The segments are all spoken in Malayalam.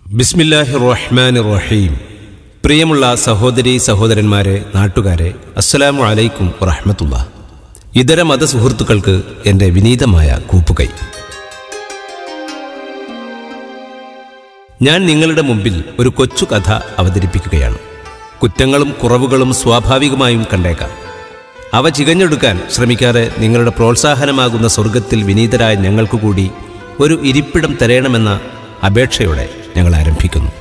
ബിസ്മില്ലാഹി റഹ്മാൻ റഹീം പ്രിയമുള്ള സഹോദരി സഹോദരന്മാരെ നാട്ടുകാരെ അസ്സലാമു അലൈക്കും വറഹമത്തുള്ള ഇതര മത സുഹൃത്തുക്കൾക്ക് എൻ്റെ വിനീതമായ കൂപ്പുകൈ ഞാൻ നിങ്ങളുടെ മുമ്പിൽ ഒരു കൊച്ചു കഥ അവതരിപ്പിക്കുകയാണ് കുറ്റങ്ങളും കുറവുകളും സ്വാഭാവികമായും കണ്ടേക്കാം അവ ചികഞ്ഞെടുക്കാൻ ശ്രമിക്കാതെ നിങ്ങളുടെ പ്രോത്സാഹനമാകുന്ന സ്വർഗത്തിൽ വിനീതരായ ഞങ്ങൾക്കു കൂടി ഒരു ഇരിപ്പിടം തരയണമെന്ന അപേക്ഷയോടെ ഞങ്ങൾ ആരംഭിക്കുന്നു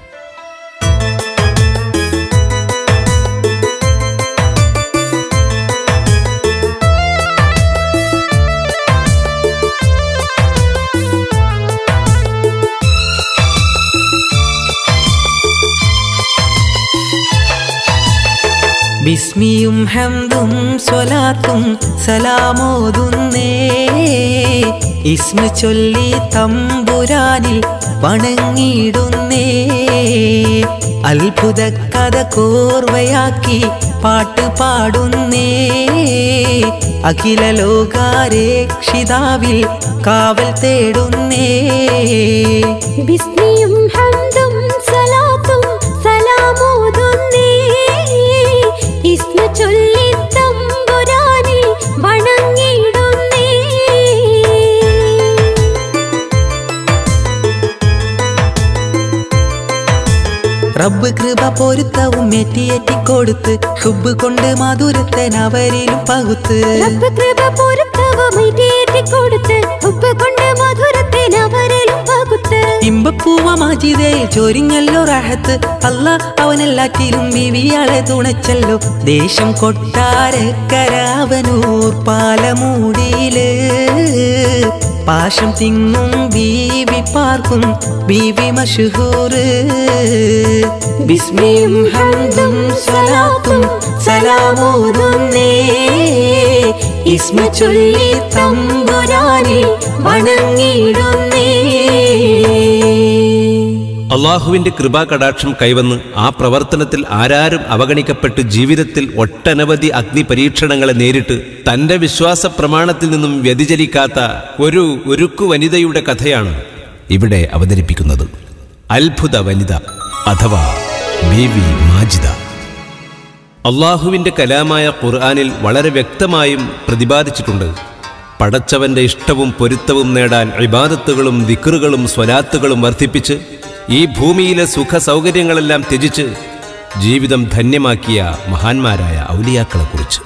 ബിസ്മിയും ഹംദും സ്വലാത്തും സലാമോതുന്നേ ഇസ്മ ചൊല്ലി തമ്പുരാനിൽ വണങ്ങിയിടുന്നേ അത്ഭുത കഥ കോർവയാക്കി പാട്ട് പാടുന്നേ അഖില ലോകാരേക്ഷിതാവിൽ കാവൽ തേടുന്നേ ബിസ്മിയും ഹംദും സലാത്തും സലാമോതുന്നേ ഇസ്മ ചൊല്ലി തമ്പുരാനെ വണങ്ങിയിടുന്നേ റബ്ബ് കൃപ പൊരുത്തവും ഏറ്റിയേറ്റി കൊടുത്ത് ഹുബ് കൊണ്ട് മധുരത്തൻ അവരിലും പകുത്ത് റബ്ബ് കൃപ പൊരുത്തവമേറ്റി കൊടുത്ത് ഉപ്പ് കൊണ്ട് മധുരത്തിന് അവരിലും പകുത്ത് ഇമ്പപ്പൂവ മാജിതയിൽ ചൊരിഞ്ഞല്ലോ റാഹത്ത് അല്ല അവനെല്ലാറ്റിലും വിവിയാളെ തുണച്ചല്ലോ ദേശം കൊട്ടാരക്കരാവനൂർ പാലമൂടിയില് പാശം തിങ്ങും ബീവി പാർക്കും ബീവി മഷഹൂറ് ബിസ്മിയും ഹംദും സലാത്തും സലാമോതുന്നേ ഇസ്മ ചൊല്ലി തമ്പുരാനെ വണങ്ങിയിടുന്നേ അള്ളാഹുവിന്റെ കൃപാകടാക്ഷം കൈവന്ന് ആ പ്രവർത്തനത്തിൽ ആരാരും അവഗണിക്കപ്പെട്ട് ജീവിതത്തിൽ ഒട്ടനവധി അഗ്നി പരീക്ഷണങ്ങളെ നേരിട്ട് തന്റെ വിശ്വാസ പ്രമാണത്തിൽ നിന്നും വ്യതിചലിക്കാത്ത ഒരു ഉരുക്കു വനിതയുടെ കഥയാണ് ഇവിടെ അവതരിപ്പിക്കുന്നത് അത്ഭുത വനിത അഥവാ ബീവി മാജിദ അള്ളാഹുവിന്റെ കലാമായ ഖുർആാനിൽ വളരെ വ്യക്തമായും പ്രതിപാദിച്ചിട്ടുണ്ട് പടച്ചവന്റെ ഇഷ്ടവും പൊരുത്തവും നേടാൻ ഇബാദത്തുകളും ദിക്റുകളും സ്വലാത്തുകളും വർദ്ധിപ്പിച്ച് ഈ ഭൂമിയിലെ സുഖ സൗകര്യങ്ങളെല്ലാം ത്യജിച്ച് ജീവിതം ധന്യമാക്കിയ മഹാന്മാരായ ഔലിയാക്കളെക്കുറിച്ച്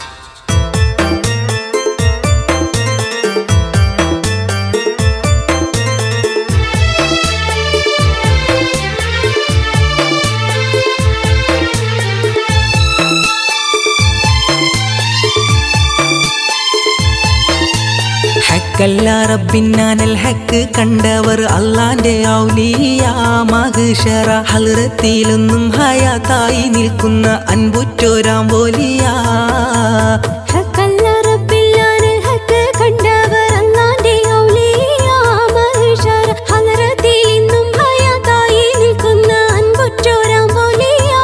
ഹക്കല്ല റബ്ബിന്നാനൽ ഹക്ക് കണ്ടവർ അള്ളാന്റെ ഔലിയ മഹിഷറ ഹൽറത്തിലൊന്നും ഹയാത്തായി നിൽക്കുന്ന അൻപുറ്റോരാം പോലിയാ ഹക്കല്ല റബ്ബില്ലാനെ ഹക്ക് കണ്ടവർ അല്ലാന്റെ ഔലിയാ മഹിഷർ ഹലറത്തിൽ ഇന്നും ഹയാത്തായി നിൽക്കുന്ന അൻപുറ്റോരാം പോലെയാ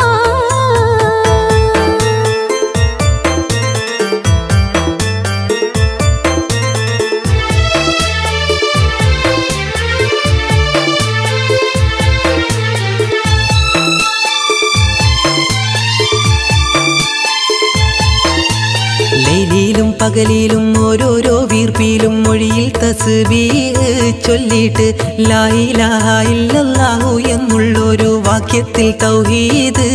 ലൈലിയിലും പകലിലും ഓരോരോ വീർപ്പിലും മൊഴിയിൽ തസ്ബീഹ് ചൊല്ലിയിട്ട് ലായിലാഹ ഇല്ലല്ലാഹു എന്നുള്ളൊരു വാക്യത്തിൽ തൗഹീദ്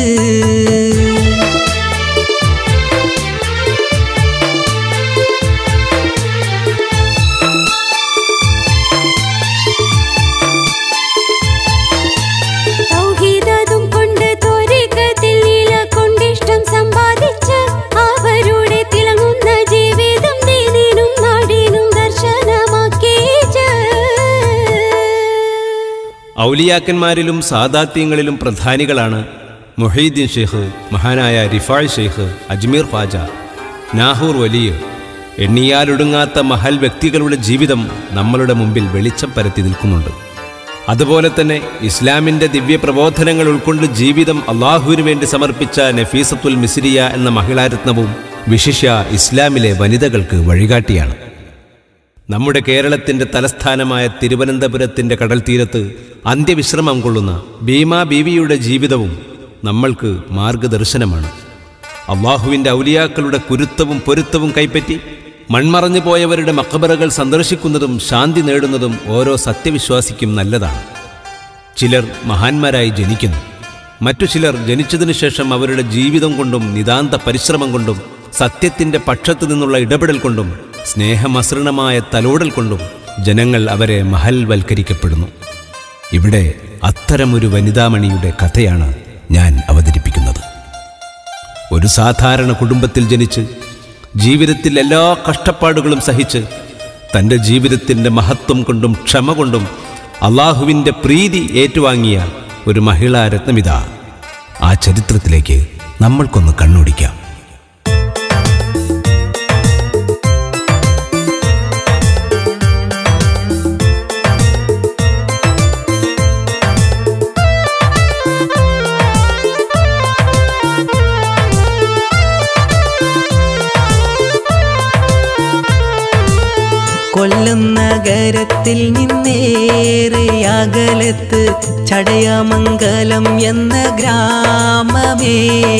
തൗഹീദതും കൊണ്ട് ത്വരികത്തിൽ നിലകൊണ്ടിഷ്ടം സമ്പാദിച്ച് അവരുടെ തിളങ്ങുന്ന ജീവിതം ദീനിനും നാടിനും ദർശനമാക്കിച്ച് ഔലിയാക്കന്മാരിലും സാദാത്യങ്ങളിലും പ്രധാനികളാണ് മൊഹീദ്ദീൻ ഷെയ്ഖ് മഹാനായ റിഫായ് ഷെയ്ഖ് അജ്മീർ ഖ്വാജ നാഹൂർ വലിയ എണ്ണിയാലൊടുങ്ങാത്ത മഹൽ വ്യക്തികളുടെ ജീവിതം നമ്മളുടെ മുമ്പിൽ വെളിച്ചം പരത്തി നിൽക്കുന്നുണ്ട് അതുപോലെ തന്നെ ഇസ്ലാമിന്റെ ദിവ്യ പ്രബോധനങ്ങൾ ഉൾക്കൊണ്ട് ജീവിതം അള്ളാഹുവിനു വേണ്ടി സമർപ്പിച്ച നഫീസത്തുൽ മിസ്രിയ എന്ന മഹിളാരത്നവും വിശിഷ്യ ഇസ്ലാമിലെ വനിതകൾക്ക് വഴികാട്ടിയാണ് നമ്മുടെ കേരളത്തിന്റെ തലസ്ഥാനമായ തിരുവനന്തപുരത്തിന്റെ കടൽ തീരത്ത് അന്ത്യവിശ്രമം കൊള്ളുന്ന ഭീമാ ബീവിയുടെ ജീവിതവും നമ്മൾക്ക് മാർഗദർശനമാണ് അള്ളാഹുവിന്റെ ഔലിയാക്കളുടെ കുരുത്തവും പൊരുത്തവും കൈപ്പറ്റി മൺമറഞ്ഞു പോയവരുടെ മക്കബറകൾ സന്ദർശിക്കുന്നതും ശാന്തി നേടുന്നതും ഓരോ സത്യവിശ്വാസിക്കും നല്ലതാണ് ചിലർ മഹാന്മാരായി ജനിക്കുന്നു മറ്റു ചിലർ ജനിച്ചതിനു ശേഷം അവരുടെ ജീവിതം കൊണ്ടും നിതാന്ത പരിശ്രമം കൊണ്ടും സത്യത്തിന്റെ പക്ഷത്തു നിന്നുള്ള ഇടപെടൽ കൊണ്ടും സ്നേഹമസൃണമായ തലോടൽ കൊണ്ടും ജനങ്ങൾ അവരെ മഹൽവൽക്കരിക്കപ്പെടുന്നു ഇവിടെ അത്തരമൊരു വനിതാമണിയുടെ കഥയാണ് ഞാൻ അവതരിപ്പിക്കുന്നത് ഒരു സാധാരണ കുടുംബത്തിൽ ജനിച്ച് ജീവിതത്തിൽ എല്ലാ കഷ്ടപ്പാടുകളും സഹിച്ച് തൻ്റെ ജീവിതത്തിൻ്റെ മഹത്വം കൊണ്ടും ക്ഷമ കൊണ്ടും അള്ളാഹുവിൻ്റെ പ്രീതി ഏറ്റുവാങ്ങിയ ഒരു മഹിളാ രത്നമിത ആ ചരിത്രത്തിലേക്ക് നമ്മൾക്കൊന്ന് കണ്ണോടിക്കാം കൊല്ലം നഗരത്തിൽ നിന്നേറെ അകലത്ത് ചടയമംഗലം എന്ന ഗ്രാമമേ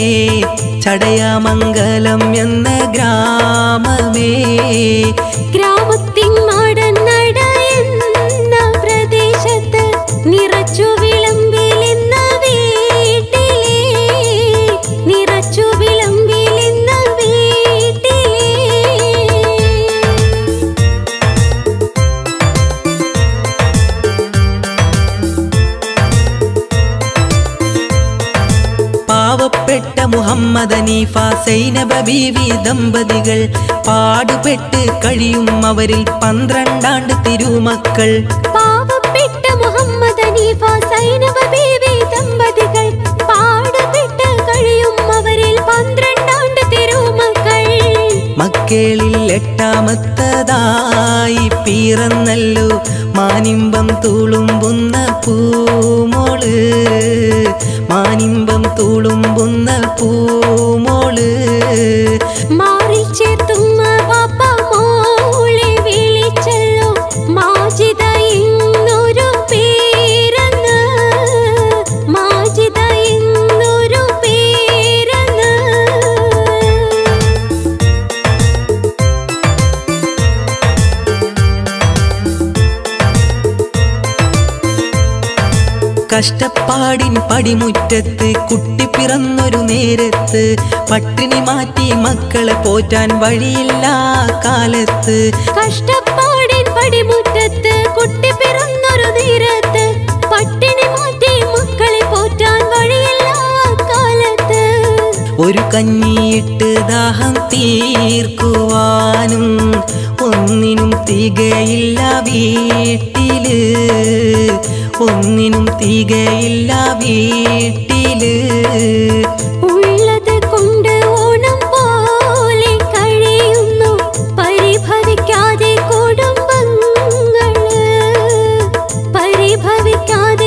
ചടയമംഗലം എന്ന ഗ്രാമമേ ഗ്രാമത്തിൻ നാടൻ നടയെന്ന പ്രദേശത്ത് നിറച്ചു വിളമ്പിലെന്ന വീട്ടിലേ നിറച്ചു വിളമ്പിലെന്ന വീട്ടിലേ പാവപ്പെട്ട മുഹമ്മദ് അനീഫ സൈനബ ബീവി ദമ്പതികൾ പാടുപെട്ട് കഴിയും അവരിൽ പന്ത്രണ്ടാണ്ട് തിരുമക്കൾ പാവപ്പെട്ട മുഹമ്മദ് അനീഫ സൈനബ ബീവി ദമ്പതികൾ പാടുപെട്ട് കഴിയും അവരിൽ പന്ത്രണ്ടാണ്ട് തിരുമക്കൾ മക്കളിൽ എട്ടാമത്തതായി പിറന്നല്ലോ മാനിമ്പം തുളുമ്പുന്ന പൂമോള് മാനിമ്പം തുളുമ്പുന്ന പൂമോള് മാറി ചേർത്തുമ്മ പാപ്പ മോളെ വിളിച്ചല്ലോ മാജിദ എന്നൊരു പേരെന്ന് മാജിദ എന്നൊരു പേരെന്ന് കഷ്ടപ്പാടിൻ പടിമുറ്റത്ത് കുട്ടി പിറന്നൊരു നേരത്ത് പട്ടിണി മാറ്റി മക്കളെ പോറ്റാൻ വഴിയില്ല കാലത്ത് കഷ്ടപ്പാടിൻ പടിമുറ്റത്ത് കുട്ടി പിറന്നൊരു നേരത്ത് പട്ടിണി മാറ്റി മക്കളെ പോറ്റാൻ വഴിയില്ല കാലത്ത് ഒരു കഞ്ഞിയിട്ട് ദാഹം തീർക്കുവാനും ഒന്നിനും തികയില്ല വീട്ടില് ഒന്നിനും തികയില്ല വീട്ടില് ഉള്ളത് കൊണ്ട് ഓണം പോലെ കഴിയുന്നു പരിഭവിക്കാതെ കുടുംബങ്ങള് പരിഭവിക്കാതെ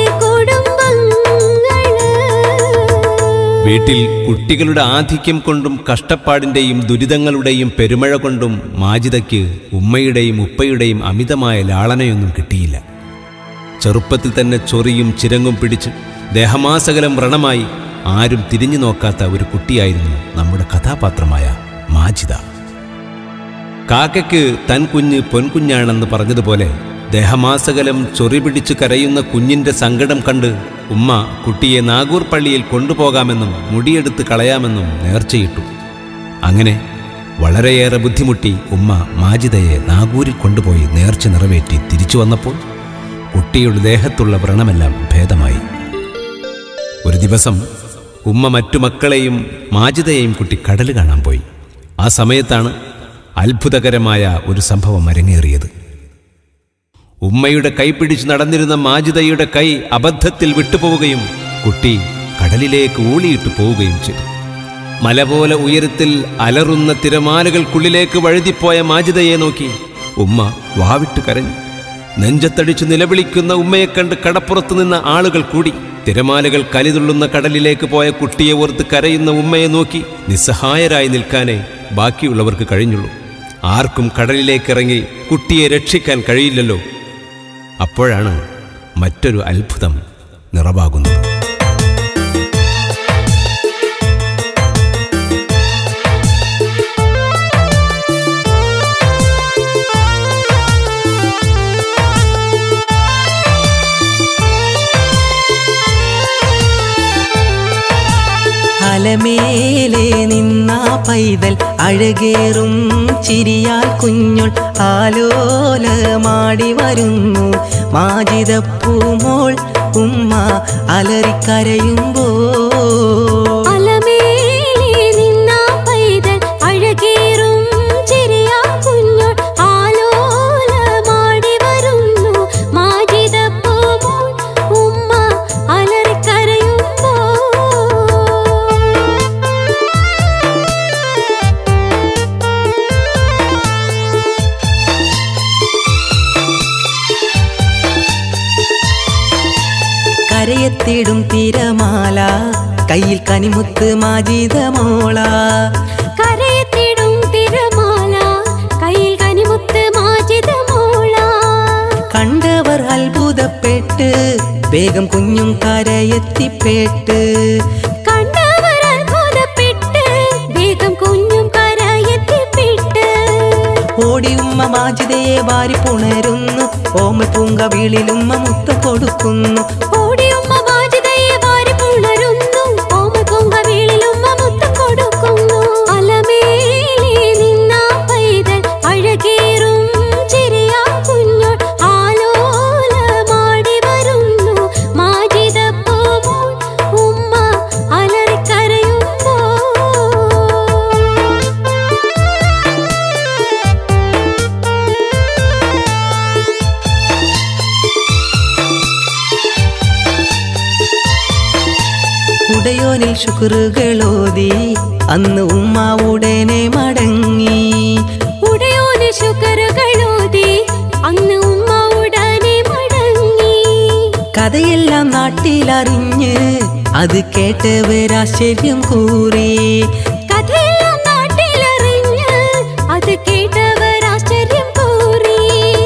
കുടുംബങ്ങള് വീട്ടിൽ കുട്ടികളുടെ ആധിക്യം കൊണ്ടും കഷ്ടപ്പാടിൻ്റെയും ദുരിതങ്ങളുടെയും പെരുമഴ കൊണ്ടും മാജിദയ്ക്ക് ഉമ്മയുടെയും ഉപ്പയുടെയും അമിതമായ ലാളനയൊന്നും കിട്ടിയില്ല ചെറുപ്പത്തിൽ തന്നെ ചൊറിയും ചിരങ്ങും പിടിച്ച് ദേഹമാസകലം വ്രണമായി ആരും തിരിഞ്ഞു നോക്കാത്ത ഒരു കുട്ടിയായിരുന്നു നമ്മുടെ കഥാപാത്രമായ മാജിദ കാക്കയ്ക്ക് തൻ കുഞ്ഞ് പൊൻകുഞ്ഞാണെന്ന് പറഞ്ഞതുപോലെ ദേഹമാസകലം ചൊറി പിടിച്ച് കരയുന്ന കുഞ്ഞിന്റെ സങ്കടം കണ്ട് ഉമ്മ കുട്ടിയെ നാഗൂർ പള്ളിയിൽ കൊണ്ടുപോകാമെന്നും മുടിയെടുത്ത് കളയാമെന്നും നേർച്ചയിട്ടു അങ്ങനെ വളരെയേറെ ബുദ്ധിമുട്ടി ഉമ്മ മാജിദയെ നാഗൂരിൽ കൊണ്ടുപോയി നേർച്ച നിറവേറ്റി തിരിച്ചു വന്നപ്പോൾ കുട്ടിയുടെ ദേഹത്തുള്ള വ്രണമെല്ലാം ഭേദമായി ഒരു ദിവസം ഉമ്മ മറ്റു മക്കളെയും മാജിദയെയും കുട്ടി കടൽ കാണാൻ പോയി ആ സമയത്താണ് അത്ഭുതകരമായ ഒരു സംഭവം അരങ്ങേറിയത് ഉമ്മയുടെ കൈ പിടിച്ച് നടന്നിരുന്ന മാജിദയുടെ കൈ അബദ്ധത്തിൽ വിട്ടുപോവുകയും കുട്ടി കടലിലേക്ക് ഊളിയിട്ട് പോവുകയും ചെയ്തു മല പോലെ ഉയരത്തിൽ അലറുന്ന തിരമാലകൾക്കുള്ളിലേക്ക് വഴുതിപ്പോയ മാജിദയെ നോക്കി ഉമ്മ വാവിട്ട് കരഞ്ഞു നെഞ്ചത്തടിച്ചു നിലവിളിക്കുന്ന ഉമ്മയെ കണ്ട് കടപ്പുറത്ത് നിന്ന ആളുകൾ കൂടി തിരമാലകൾ കലിതുള്ളുന്ന കടലിലേക്ക് പോയ കുട്ടിയെ ഓർത്ത് കരയുന്ന ഉമ്മയെ നോക്കി നിസ്സഹായരായി നിൽക്കാനേ ബാക്കിയുള്ളവർക്ക് കഴിഞ്ഞുള്ളൂ ആർക്കും കടലിലേക്കിറങ്ങി കുട്ടിയെ രക്ഷിക്കാൻ കഴിയില്ലല്ലോ അപ്പോഴാണ് മറ്റൊരു അത്ഭുതം നിറവാകുന്നത് അലമേലെ നിന്ന പൈതൽ അഴകേറും ചിരിയാൽ കുഞ്ഞുൾ ആലോലമാടി വരുന്നു മാജിതപ്പൂമോൾ ഉമ്മ അലറിക്കരയുമ്പോ അലമേലെ നിന്നാ പൈതൽ അഴകേറും ചിരിയാ കുഞ്ഞോൾ ആലോലമാടി വരുന്നു മാജിദപ്പൂമോൾ ഉമ്മ അലറിക്കരയുമ്പോ കരയെത്തിടും തിരമാല കയ്യിൽ കനിമുത്ത് മാജിതമോള കരയെത്തിടും തിരമാല കയ്യിൽ കനിമുത്ത് മാജിദമോള കണ്ടവർ അത്ഭുതപ്പെട്ട് വേഗം കുഞ്ഞും കരയെത്തിപ്പെട്ട് കണ്ടവർ അത്ഭുതപ്പെട്ട് വേഗം കുഞ്ഞും കരയെത്തിപ്പെട്ട് ഓടി ഉമ്മ മാജിതയെ വാരി പുണരുന്നു ഓമ പൂങ്കവിളിലുമ്മ മുത്ത കൊടുക്കുന്നു ഓടിയുമ്മ മാജിദയെ വാരി പുണരുന്നു ഓമക്കൊങ്ക വീളിലുമ്മ മുത്തം കൊടുക്കുന്നു അലമേലെ നിന്നാ പൈതൽ അഴകേറും ചിരിയാ കുഞ്ഞോൾ ആലോലമാടി വരുന്നു മാജിദപ്പൂമോൾ ഉമ്മ അലറിക്കരയുമ്പോ ഉടയോനിൽ ശുക്രുകളോതി അന്ന് ഉമ്മ ഉടനെ മടങ്ങി ഉടയോന് ശുകരുകളോതി അന്ന് ഉമ്മ ഉടനെ മടങ്ങി കഥയെല്ലാം നാട്ടിലറിഞ്ഞ് അത് കേട്ടവരാശ്ചര്യം കൂറി കഥയെല്ലാം നാട്ടിലറിഞ്ഞ് അത് കേട്ടവർ ആശ്ചര്യം കൂറി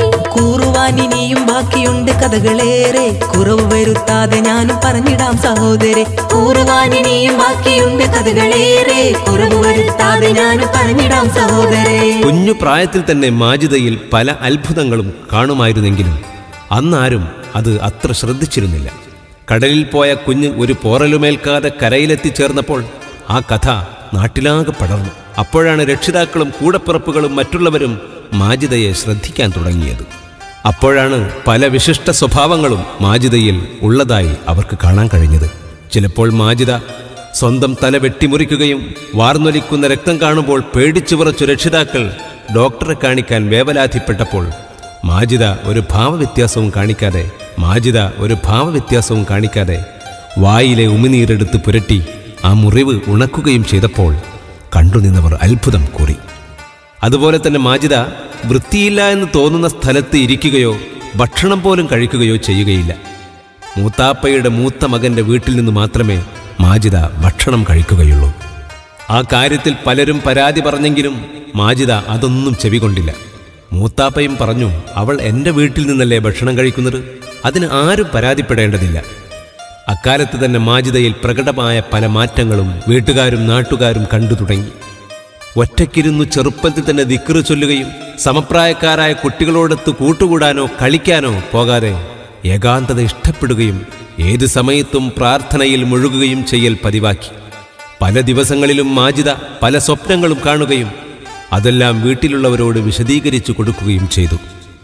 കൂറുവാൻ ഇനിയും ബാക്കിയുണ്ട് കഥകളേറെ കുറവ് വരുത്താതെ ഞാനും പറഞ്ഞിടാം സഹോദരെ കൂറുവാൻ ഇനിയും ബാക്കിയുണ്ട് കഥകളേറെ കുറവ് വരുത്താതെ ഞാനും പറഞ്ഞിടാം സഹോദരെ കുഞ്ഞു പ്രായത്തിൽ തന്നെ മാജിദയിൽ പല അത്ഭുതങ്ങളും കാണുമായിരുന്നെങ്കിലും അന്നാരും അത് അത്ര ശ്രദ്ധിച്ചിരുന്നില്ല കടലിൽ പോയ കുഞ്ഞ് ഒരു പോറലുമേൽക്കാതെ കരയിലെത്തിച്ചേർന്നപ്പോൾ ആ കഥ നാട്ടിലാകെ പടർന്നു അപ്പോഴാണ് രക്ഷിതാക്കളും കൂടപ്പിറപ്പുകളും മറ്റുള്ളവരും മാജിദയെ ശ്രദ്ധിക്കാൻ തുടങ്ങിയത് അപ്പോഴാണ് പല വിശിഷ്ട സ്വഭാവങ്ങളും മാജിദയിൽ ഉള്ളതായി അവർക്ക് കാണാൻ കഴിഞ്ഞത് ചിലപ്പോൾ മാജിദ സ്വന്തം തല വെട്ടിമുറിക്കുകയും വാർന്നൊലിക്കുന്ന രക്തം കാണുമ്പോൾ പേടിച്ചു വിറച്ചു രക്ഷിതാക്കൾ ഡോക്ടറെ കാണിക്കാൻ വേവലാധിപ്പെട്ടപ്പോൾ മാജിദ ഒരു ഭാവവ്യത്യാസവും കാണിക്കാതെ മാജിദ ഒരു ഭാവവ്യത്യാസവും കാണിക്കാതെ വായിലെ ഉമിനീരെടുത്ത് പുരട്ടി ആ മുറിവ് ഉണക്കുകയും ചെയ്തപ്പോൾ കണ്ടുനിന്നവർ അത്ഭുതം കൂറി അതുപോലെ തന്നെ മാജിദ വൃത്തിയില്ല എന്ന് തോന്നുന്ന സ്ഥലത്ത് ഇരിക്കുകയോ ഭക്ഷണം പോലും കഴിക്കുകയോ ചെയ്യുകയില്ല മൂത്താപ്പയുടെ മൂത്ത മകന്റെ വീട്ടിൽ നിന്ന് മാത്രമേ മാജിദ ഭക്ഷണം കഴിക്കുകയുള്ളൂ ആ കാര്യത്തിൽ പലരും പരാതി പറഞ്ഞെങ്കിലും മാജിദ അതൊന്നും ചെവികൊണ്ടില്ല മൂത്താപ്പയും പറഞ്ഞു അവൾ എൻ്റെ വീട്ടിൽ നിന്നല്ലേ ഭക്ഷണം കഴിക്കുന്നത് അതിന് ആരും പരാതിപ്പെടേണ്ടതില്ല അക്കാലത്ത് തന്നെ മാജിദയിൽ പ്രകടമായ പല മാറ്റങ്ങളും വീട്ടുകാരും നാട്ടുകാരും കണ്ടു തുടങ്ങി ഒറ്റയ്ക്കിരുന്നു ചെറുപ്പത്തിൽ തന്നെ ദിക്റ് ചൊല്ലുകയും സമപ്രായക്കാരായ കുട്ടികളോടൊത്ത് കൂട്ടുകൂടാനോ കളിക്കാനോ പോകാതെ ഏകാന്തത ഇഷ്ടപ്പെടുകയും ഏത് സമയത്തും പ്രാർത്ഥനയിൽ മുഴുകുകയും ചെയ്യൽ പതിവാക്കി പല ദിവസങ്ങളിലും മാജിദ പല സ്വപ്നങ്ങളും കാണുകയും അതെല്ലാം വീട്ടിലുള്ളവരോട് വിശദീകരിച്ചു കൊടുക്കുകയും ചെയ്തു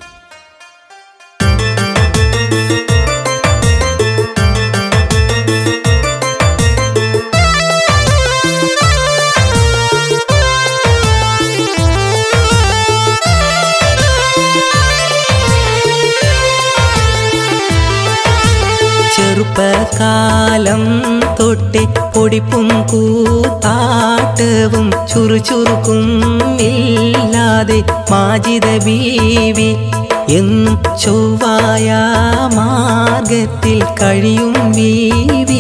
ചെറുപ്പകാലം തൊട്ട് പൊടിപ്പും കൂത്താട്ടവും ചുറുചുറുക്കും ഇല്ലാതെ മാജിദ ബീവി എന്നും ചൊവ്വായ മാർഗത്തിൽ കഴിയും ബീവി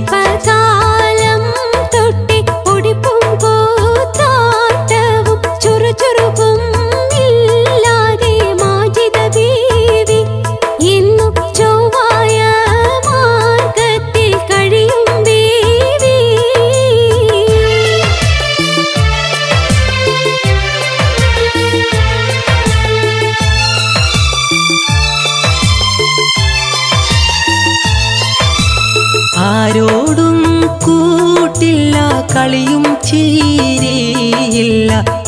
ചെറുപ്പകാലം തൊട്ടി പൊടിപ്പും കൂത്താട്ടവും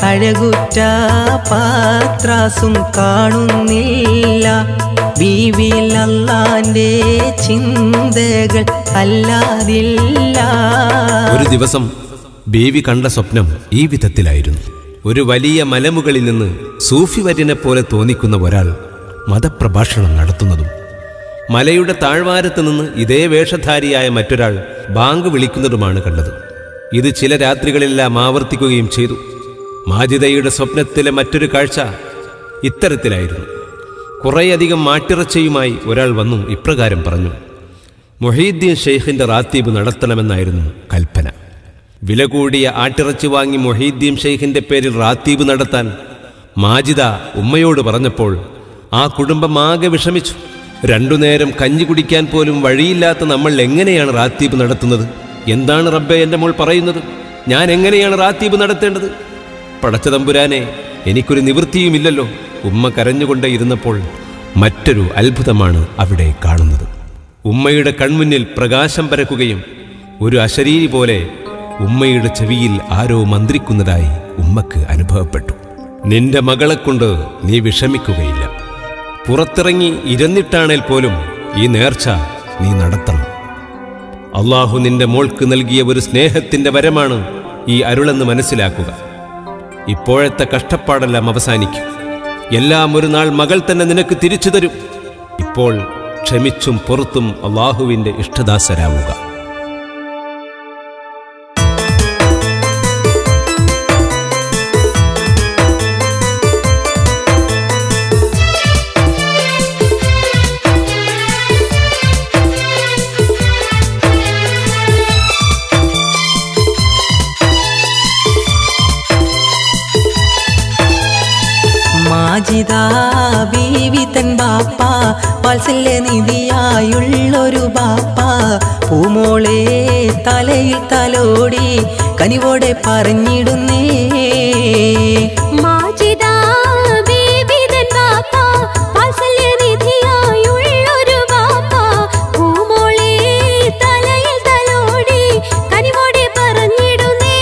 അഴകുറ്റ പാത്രാസും കാണുന്നില്ല ബീവിയിൽ അല്ലാന്റെ ചിന്തകൾ അല്ലാതില്ല ഒരു ദിവസം ബേബി കണ്ട സ്വപ്നം ഈ വിധത്തിലായിരുന്നു ഒരു വലിയ മലമുകളിൽ നിന്ന് സൂഫി വര്യനെ പോലെ തോന്നിക്കുന്ന ഒരാൾ മതപ്രഭാഷണം നടത്തുന്നതും മലയുടെ താഴ്വാരത്ത് നിന്ന് ഇതേ വേഷധാരിയായ മറ്റൊരാൾ ബാങ്ക് വിളിക്കുന്നതുമാണ് കണ്ടത് ഇത് ചില രാത്രികളെല്ലാം ആവർത്തിക്കുകയും ചെയ്തു മാജിദയുടെ സ്വപ്നത്തിലെ മറ്റൊരു കാഴ്ച ഇത്തരത്തിലായിരുന്നു കുറേയധികം മാട്ടിറച്ചയുമായി ഒരാൾ വന്നു ഇപ്രകാരം പറഞ്ഞു മൊഹീദ്ദീൻ ഷെയ്ഖിന്റെ റാത്തീബ് നടത്തണമെന്നായിരുന്നു കൽപ്പന വില കൂടിയ ആട്ടിറച്ചി വാങ്ങി മൊഹീദ്ദീൻ ഷെയ്ഖിന്റെ പേരിൽ റാത്തീബ് നടത്താൻ മാജിദ ഉമ്മയോട് പറഞ്ഞപ്പോൾ ആ കുടുംബം ആകെ വിഷമിച്ചു രണ്ടു നേരം കഞ്ഞി കുടിക്കാൻ പോലും വഴിയില്ലാത്ത നമ്മൾ എങ്ങനെയാണ് റാത്തീബ് നടത്തുന്നത് എന്താണ് റബ്ബെ എൻ്റെ മോൾ പറയുന്നത് ഞാൻ എങ്ങനെയാണ് റാത്തീബ് നടത്തേണ്ടത് പടച്ച തമ്പുരാനെ എനിക്കൊരു നിവൃത്തിയുമില്ലല്ലോ ഉമ്മ കരഞ്ഞുകൊണ്ടേ ഇരുന്നപ്പോൾ മറ്റൊരു അത്ഭുതമാണ് അവിടെ കാണുന്നത് ഉമ്മയുടെ കൺമുന്നിൽ പ്രകാശം പരക്കുകയും ഒരു അശരീരി പോലെ ഉമ്മയുടെ ചെവിയിൽ ആരോ മന്ത്രിക്കുന്നതായി ഉമ്മക്ക് അനുഭവപ്പെട്ടു നിന്റെ മകളെക്കൊണ്ട് നീ വിഷമിക്കുകയില്ല പുറത്തിറങ്ങി ഇരുന്നിട്ടാണേൽ പോലും ഈ നേർച്ച നീ നടത്തണം അള്ളാഹു നിന്റെ മോൾക്ക് നൽകിയ ഒരു സ്നേഹത്തിന്റെ വരമാണ് ഈ അരുളെന്ന് മനസ്സിലാക്കുക ഇപ്പോഴത്തെ കഷ്ടപ്പാടെല്ലാം അവസാനിക്കും എല്ലാം ഒരു നാൾ മകൾ തന്നെ നിനക്ക് തിരിച്ചു തരും ഇപ്പോൾ ക്ഷമിച്ചും പുറത്തും അള്ളാഹുവിന്റെ ഇഷ്ടദാസരാവുക മാജിദ ബീവി തൻ ബാപ്പ വാത്സല്യ നിധിയായുള്ളൊരു ബാപ്പ പൂമോളെ തലയിൽ തലോടി കനിവോടെ പറഞ്ഞിടുന്നേ മാജിദാ ബീബിതൻ ബാപ്പ വാത്സല്യനിധിയായുള്ളൊരു ബാപ്പ പൂമോളെ തലയിൽ തലോടി കനിവോടെ പറഞ്ഞിടുന്നേ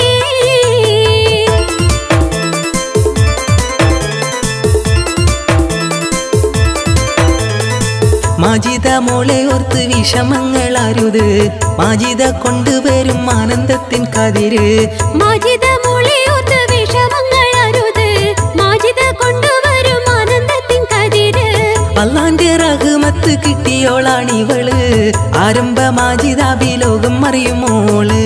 മാജിദ മോളെ ഓർത്ത് വിഷമങ്ങൾ അരുത് മാജിദ കൊണ്ടുവരും ആനന്ദത്തിൻ കതിര് മാജിദ മോളെയോർത്ത് വിഷമങ്ങൾ അരുത് മാജിദ കൊണ്ടുവരും ആനന്ദത്തിൻ കതിര് അള്ളാന്റെ റഹ്മത്ത് കിട്ടിയോളാണിവള് ആരംഭ മാജിദാബി ലോകം അറിയുമോള്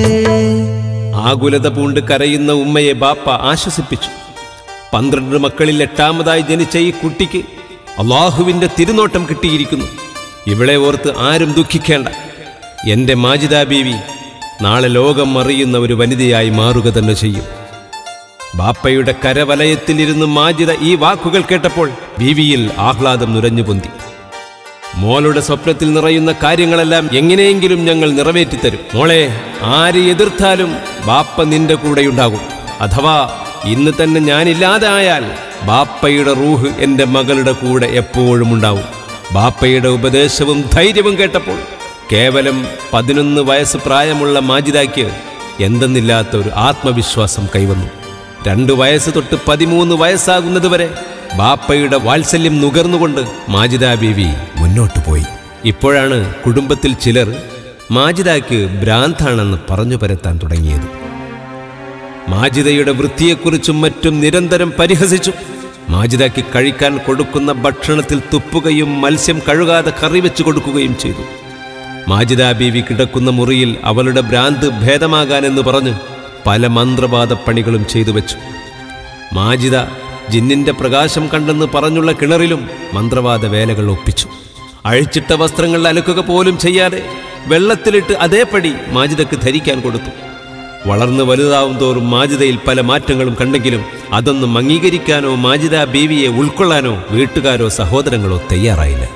ആകുലത പൂണ്ട് കരയുന്ന ഉമ്മയെ ബാപ്പ ആശ്വസിപ്പിച്ചു പന്ത്രണ്ട് മക്കളിൽ എട്ടാമതായി ജനിച്ച ഈ കുട്ടിക്ക് അള്ളാഹുവിന്റെ തിരുനോട്ടം കിട്ടിയിരിക്കുന്നു ഇവളെ ഓർത്ത് ആരും ദുഃഖിക്കേണ്ട എൻ്റെ മാജിദാ ബീവി നാളെ ലോകം അറിയുന്ന ഒരു വനിതയായി മാറുക തന്നെ ചെയ്യും ബാപ്പയുടെ കരവലയത്തിലിരുന്ന് മാജിദ ഈ വാക്കുകൾ കേട്ടപ്പോൾ ബീവിയിൽ ആഹ്ലാദം നുരഞ്ഞു പൊന്തി മോളുടെ സ്വപ്നത്തിൽ നിറയുന്ന കാര്യങ്ങളെല്ലാം എങ്ങനെയെങ്കിലും ഞങ്ങൾ നിറവേറ്റിത്തരും മോളെ ആര് എതിർത്താലും ബാപ്പ നിന്റെ കൂടെയുണ്ടാകും അഥവാ ഇന്ന് തന്നെ ഞാനില്ലാതെ ആയാൽ ബാപ്പയുടെ റൂഹ് എൻ്റെ മകളുടെ കൂടെ എപ്പോഴും ഉണ്ടാവും ബാപ്പയുടെ ഉപദേശവും ധൈര്യവും കേട്ടപ്പോൾ കേവലം പതിനൊന്ന് വയസ്സ് പ്രായമുള്ള മാജിദാക്ക് എന്തെന്നില്ലാത്ത ഒരു ആത്മവിശ്വാസം കൈവന്നു രണ്ടു വയസ്സ് തൊട്ട് പതിമൂന്ന് വയസ്സാകുന്നതുവരെ ബാപ്പയുടെ വാത്സല്യം നുകർന്നുകൊണ്ട് മാജിദ ബീവി മുന്നോട്ടു പോയി ഇപ്പോഴാണ് കുടുംബത്തിൽ ചിലർ മാജിദാക്ക് ഭ്രാന്താണെന്ന് പറഞ്ഞു പരത്താൻ തുടങ്ങിയത് മാജിദയുടെ വൃത്തിയെക്കുറിച്ചും മറ്റും നിരന്തരം പരിഹസിച്ചു മാജിദയ്ക്ക് കഴിക്കാൻ കൊടുക്കുന്ന ഭക്ഷണത്തിൽ തുപ്പുകയും മത്സ്യം കഴുകാതെ കറി വെച്ച് കൊടുക്കുകയും ചെയ്തു മാജിദ ബീവി കിടക്കുന്ന മുറിയിൽ അവളുടെ ഭ്രാന്ത് ഭേദമാകാനെന്ന് പറഞ്ഞ് പല മന്ത്രവാദ പണികളും ചെയ്തു വെച്ചു മാജിദ ജിന്നിന്റെ പ്രകാശം കണ്ടെന്ന് പറഞ്ഞുള്ള കിണറിലും മന്ത്രവാദ വേലകൾ ഒപ്പിച്ചു അഴിച്ചിട്ട വസ്ത്രങ്ങൾ അലക്കുക പോലും ചെയ്യാതെ വെള്ളത്തിലിട്ട് അതേപടി മാജിദക്ക് ധരിക്കാൻ കൊടുത്തു വളർന്ന് വലുതാവും തോറും മാജിദയിൽ പല മാറ്റങ്ങളും കണ്ടെങ്കിലും അതൊന്നും അംഗീകരിക്കാനോ മാജിദ ബീവിയെ ഉൾക്കൊള്ളാനോ വീട്ടുകാരോ സഹോദരങ്ങളോ തയ്യാറായില്ല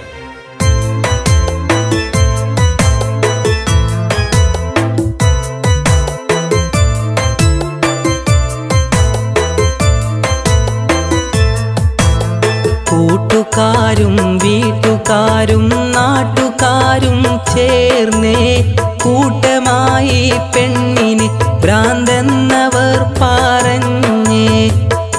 കൂട്ടുകാരും വീട്ടുകാരും നാട്ടുകാരും ചേർന്നേ കൂട്ടമായി പെണ്ണിന് ഭ്രാന്തെന്നവർ പറഞ്ഞേ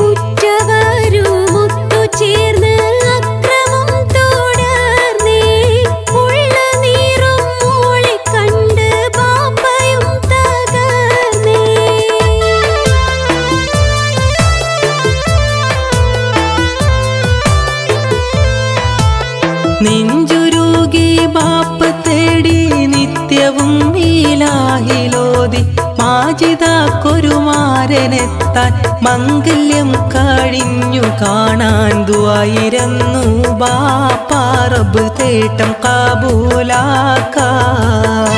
മാരനെത്താൻ മംഗല്യം കഴിഞ്ഞു കാണാൻ ദുവായിരുന്നു ബാപ്പാറബ് തേട്ടം കാബൂലാക്കാൻ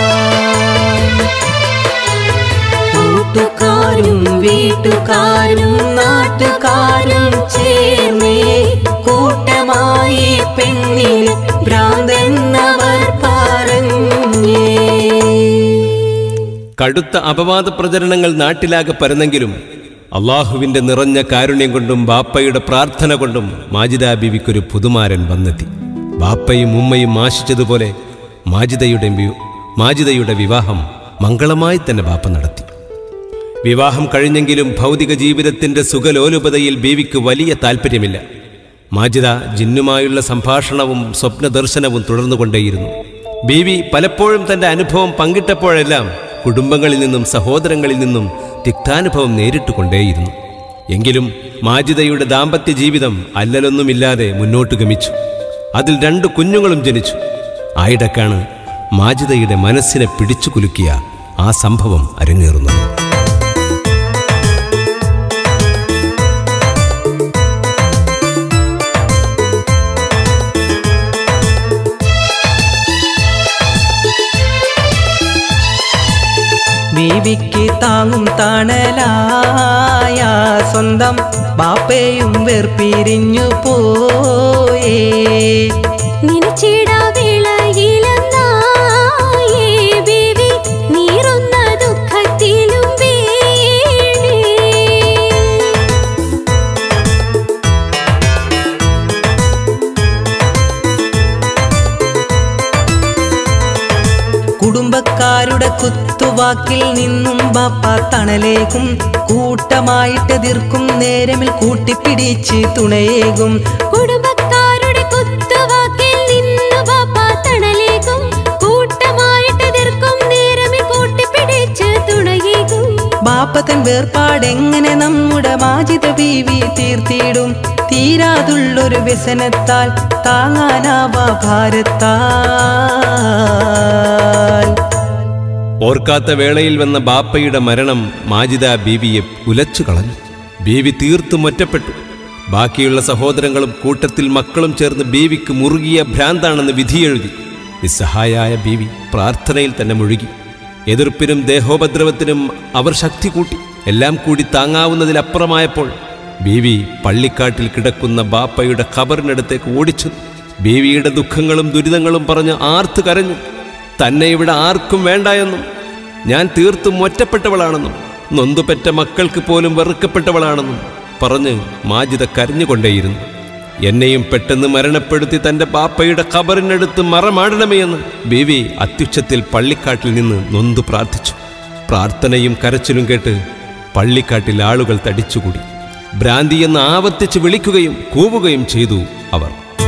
കൂട്ടുകാരും വീട്ടുകാരും നാട്ടുകാരും ചേർന്നേ കൂട്ടമായി പെണ്ണിന് ഭ്രാന്തെന്നവർ പറഞ്ഞേ കടുത്ത അപവാദ പ്രചരണങ്ങൾ നാട്ടിലാകെ പരന്നെങ്കിലും അള്ളാഹുവിന്റെ നിറഞ്ഞ കാരുണ്യം കൊണ്ടും ബാപ്പയുടെ പ്രാർത്ഥന കൊണ്ടും മാജിദ ബീവിക്കൊരു പുതുമാരൻ വന്നെത്തി ബാപ്പയും ഉമ്മയും ആശിച്ചതുപോലെ മാജിദയുടെ വി- മാജിദയുടെ വിവാഹം മംഗളമായി തന്നെ ബാപ്പ നടത്തി വിവാഹം കഴിഞ്ഞെങ്കിലും ഭൗതിക ജീവിതത്തിന്റെ സുഖലോലുപതയിൽ ബീവിക്ക് വലിയ താല്പര്യമില്ല മാജിദ ജിന്നുമായുള്ള സംഭാഷണവും സ്വപ്നദർശനവും തുടർന്നുകൊണ്ടേയിരുന്നു ബീവി പലപ്പോഴും തന്റെ അനുഭവം പങ്കിട്ടപ്പോഴെല്ലാം കുടുംബങ്ങളിൽ നിന്നും സഹോദരങ്ങളിൽ നിന്നും തിക്താനുഭവം നേരിട്ട് കൊണ്ടേയിരുന്നു എങ്കിലും മാജിദയുടെ ദാമ്പത്യ ജീവിതം അല്ലലൊന്നുമില്ലാതെ മുന്നോട്ട് ഗമിച്ചു അതിൽ രണ്ട് കുഞ്ഞുങ്ങളും ജനിച്ചു ആയിടക്കാണ് മാജിദയുടെ മനസ്സിനെ പിടിച്ചു കുലുക്കിയ ആ സംഭവം അരങ്ങേറുന്നത് ബീവിക്ക് താങ്ങും തണലായ സ്വന്തം ബാപ്പയും വേർപിരിഞ്ഞു പോയേ നിനച്ചിടവിളയിലെന്നായേ ബീവി നീറുന്ന ദുഃഖത്തിലും വീണേ കുടുംബക്കാരുടെ കുത്തുവാക്കിൽ നിന്നും ബാപ്പ തണലേകും കൂട്ടമായിട്ട് തീർക്കും നേരമിൽ കൂട്ടിപ്പിടിച്ച് തുണയേകും കുടുംബക്കാരുടെ കുത്തുവാക്കിൽ നിന്നു ബാപ്പ തണലേകും കൂട്ടമായിട്ട് തീർക്കും നേരമേ കൂട്ടിപ്പിടിച്ച് തുണയേകും ബാപ്പത്തൻ വേർപാടെങ്ങനെ നമ്മുടെ മാജിത ബീവി തീർത്തിടും തീരാതുള്ളൊരു വ്യസനത്താൽ താങ്ങാനാവാ ഭാരത്താൽ ഓർക്കാത്ത വേളയിൽ വന്ന ബാപ്പയുടെ മരണം മാജിദ ബീവിയെ ഉലച്ചു കളഞ്ഞു ബീവി തീർത്തും ഒറ്റപ്പെട്ടു ബാക്കിയുള്ള സഹോദരങ്ങളും കൂട്ടത്തിൽ മക്കളും ചേർന്ന് ബീവിക്ക് മുറുകിയ ഭ്രാന്താണെന്ന് വിധിയെഴുതി നിസ്സഹായായ ബീവി പ്രാർത്ഥനയിൽ തന്നെ മുഴുകി എതിർപ്പിനും ദേഹോപദ്രവത്തിനും അവർ ശക്തി കൂട്ടി എല്ലാം കൂടി താങ്ങാവുന്നതിലപ്പുറമായപ്പോൾ ബീവി പള്ളിക്കാട്ടിൽ കിടക്കുന്ന ബാപ്പയുടെ ഖബറിനടുത്തേക്ക് ഓടിച്ചു ബീവിയുടെ ദുഃഖങ്ങളും ദുരിതങ്ങളും പറഞ്ഞ് ആർത്തു കരഞ്ഞു തന്നെ ഇവിടെ ആർക്കും വേണ്ട എന്നും ഞാൻ തീർത്തും ഒറ്റപ്പെട്ടവളാണെന്നും നൊന്തുപെറ്റ മക്കൾക്ക് പോലും വെറുക്കപ്പെട്ടവളാണെന്നും പറഞ്ഞ് മാജിദ കരഞ്ഞുകൊണ്ടേയിരുന്നു എന്നെയും പെട്ടെന്ന് മരണപ്പെടുത്തി തന്റെ ബാപ്പയുടെ ഖബറിനടുത്ത് മറമാടണമേ എന്ന് ബീവി അത്യുച്ചത്തിൽ പള്ളിക്കാട്ടിൽ നിന്ന് നൊന്തു പ്രാർത്ഥിച്ചു പ്രാർത്ഥനയും കരച്ചിലും കേട്ട് പള്ളിക്കാട്ടിൽ ആളുകൾ തടിച്ചുകൂടി ഭ്രാന്തി എന്ന് ആവർത്തിച്ച് വിളിക്കുകയും കൂവുകയും ചെയ്തു അവർ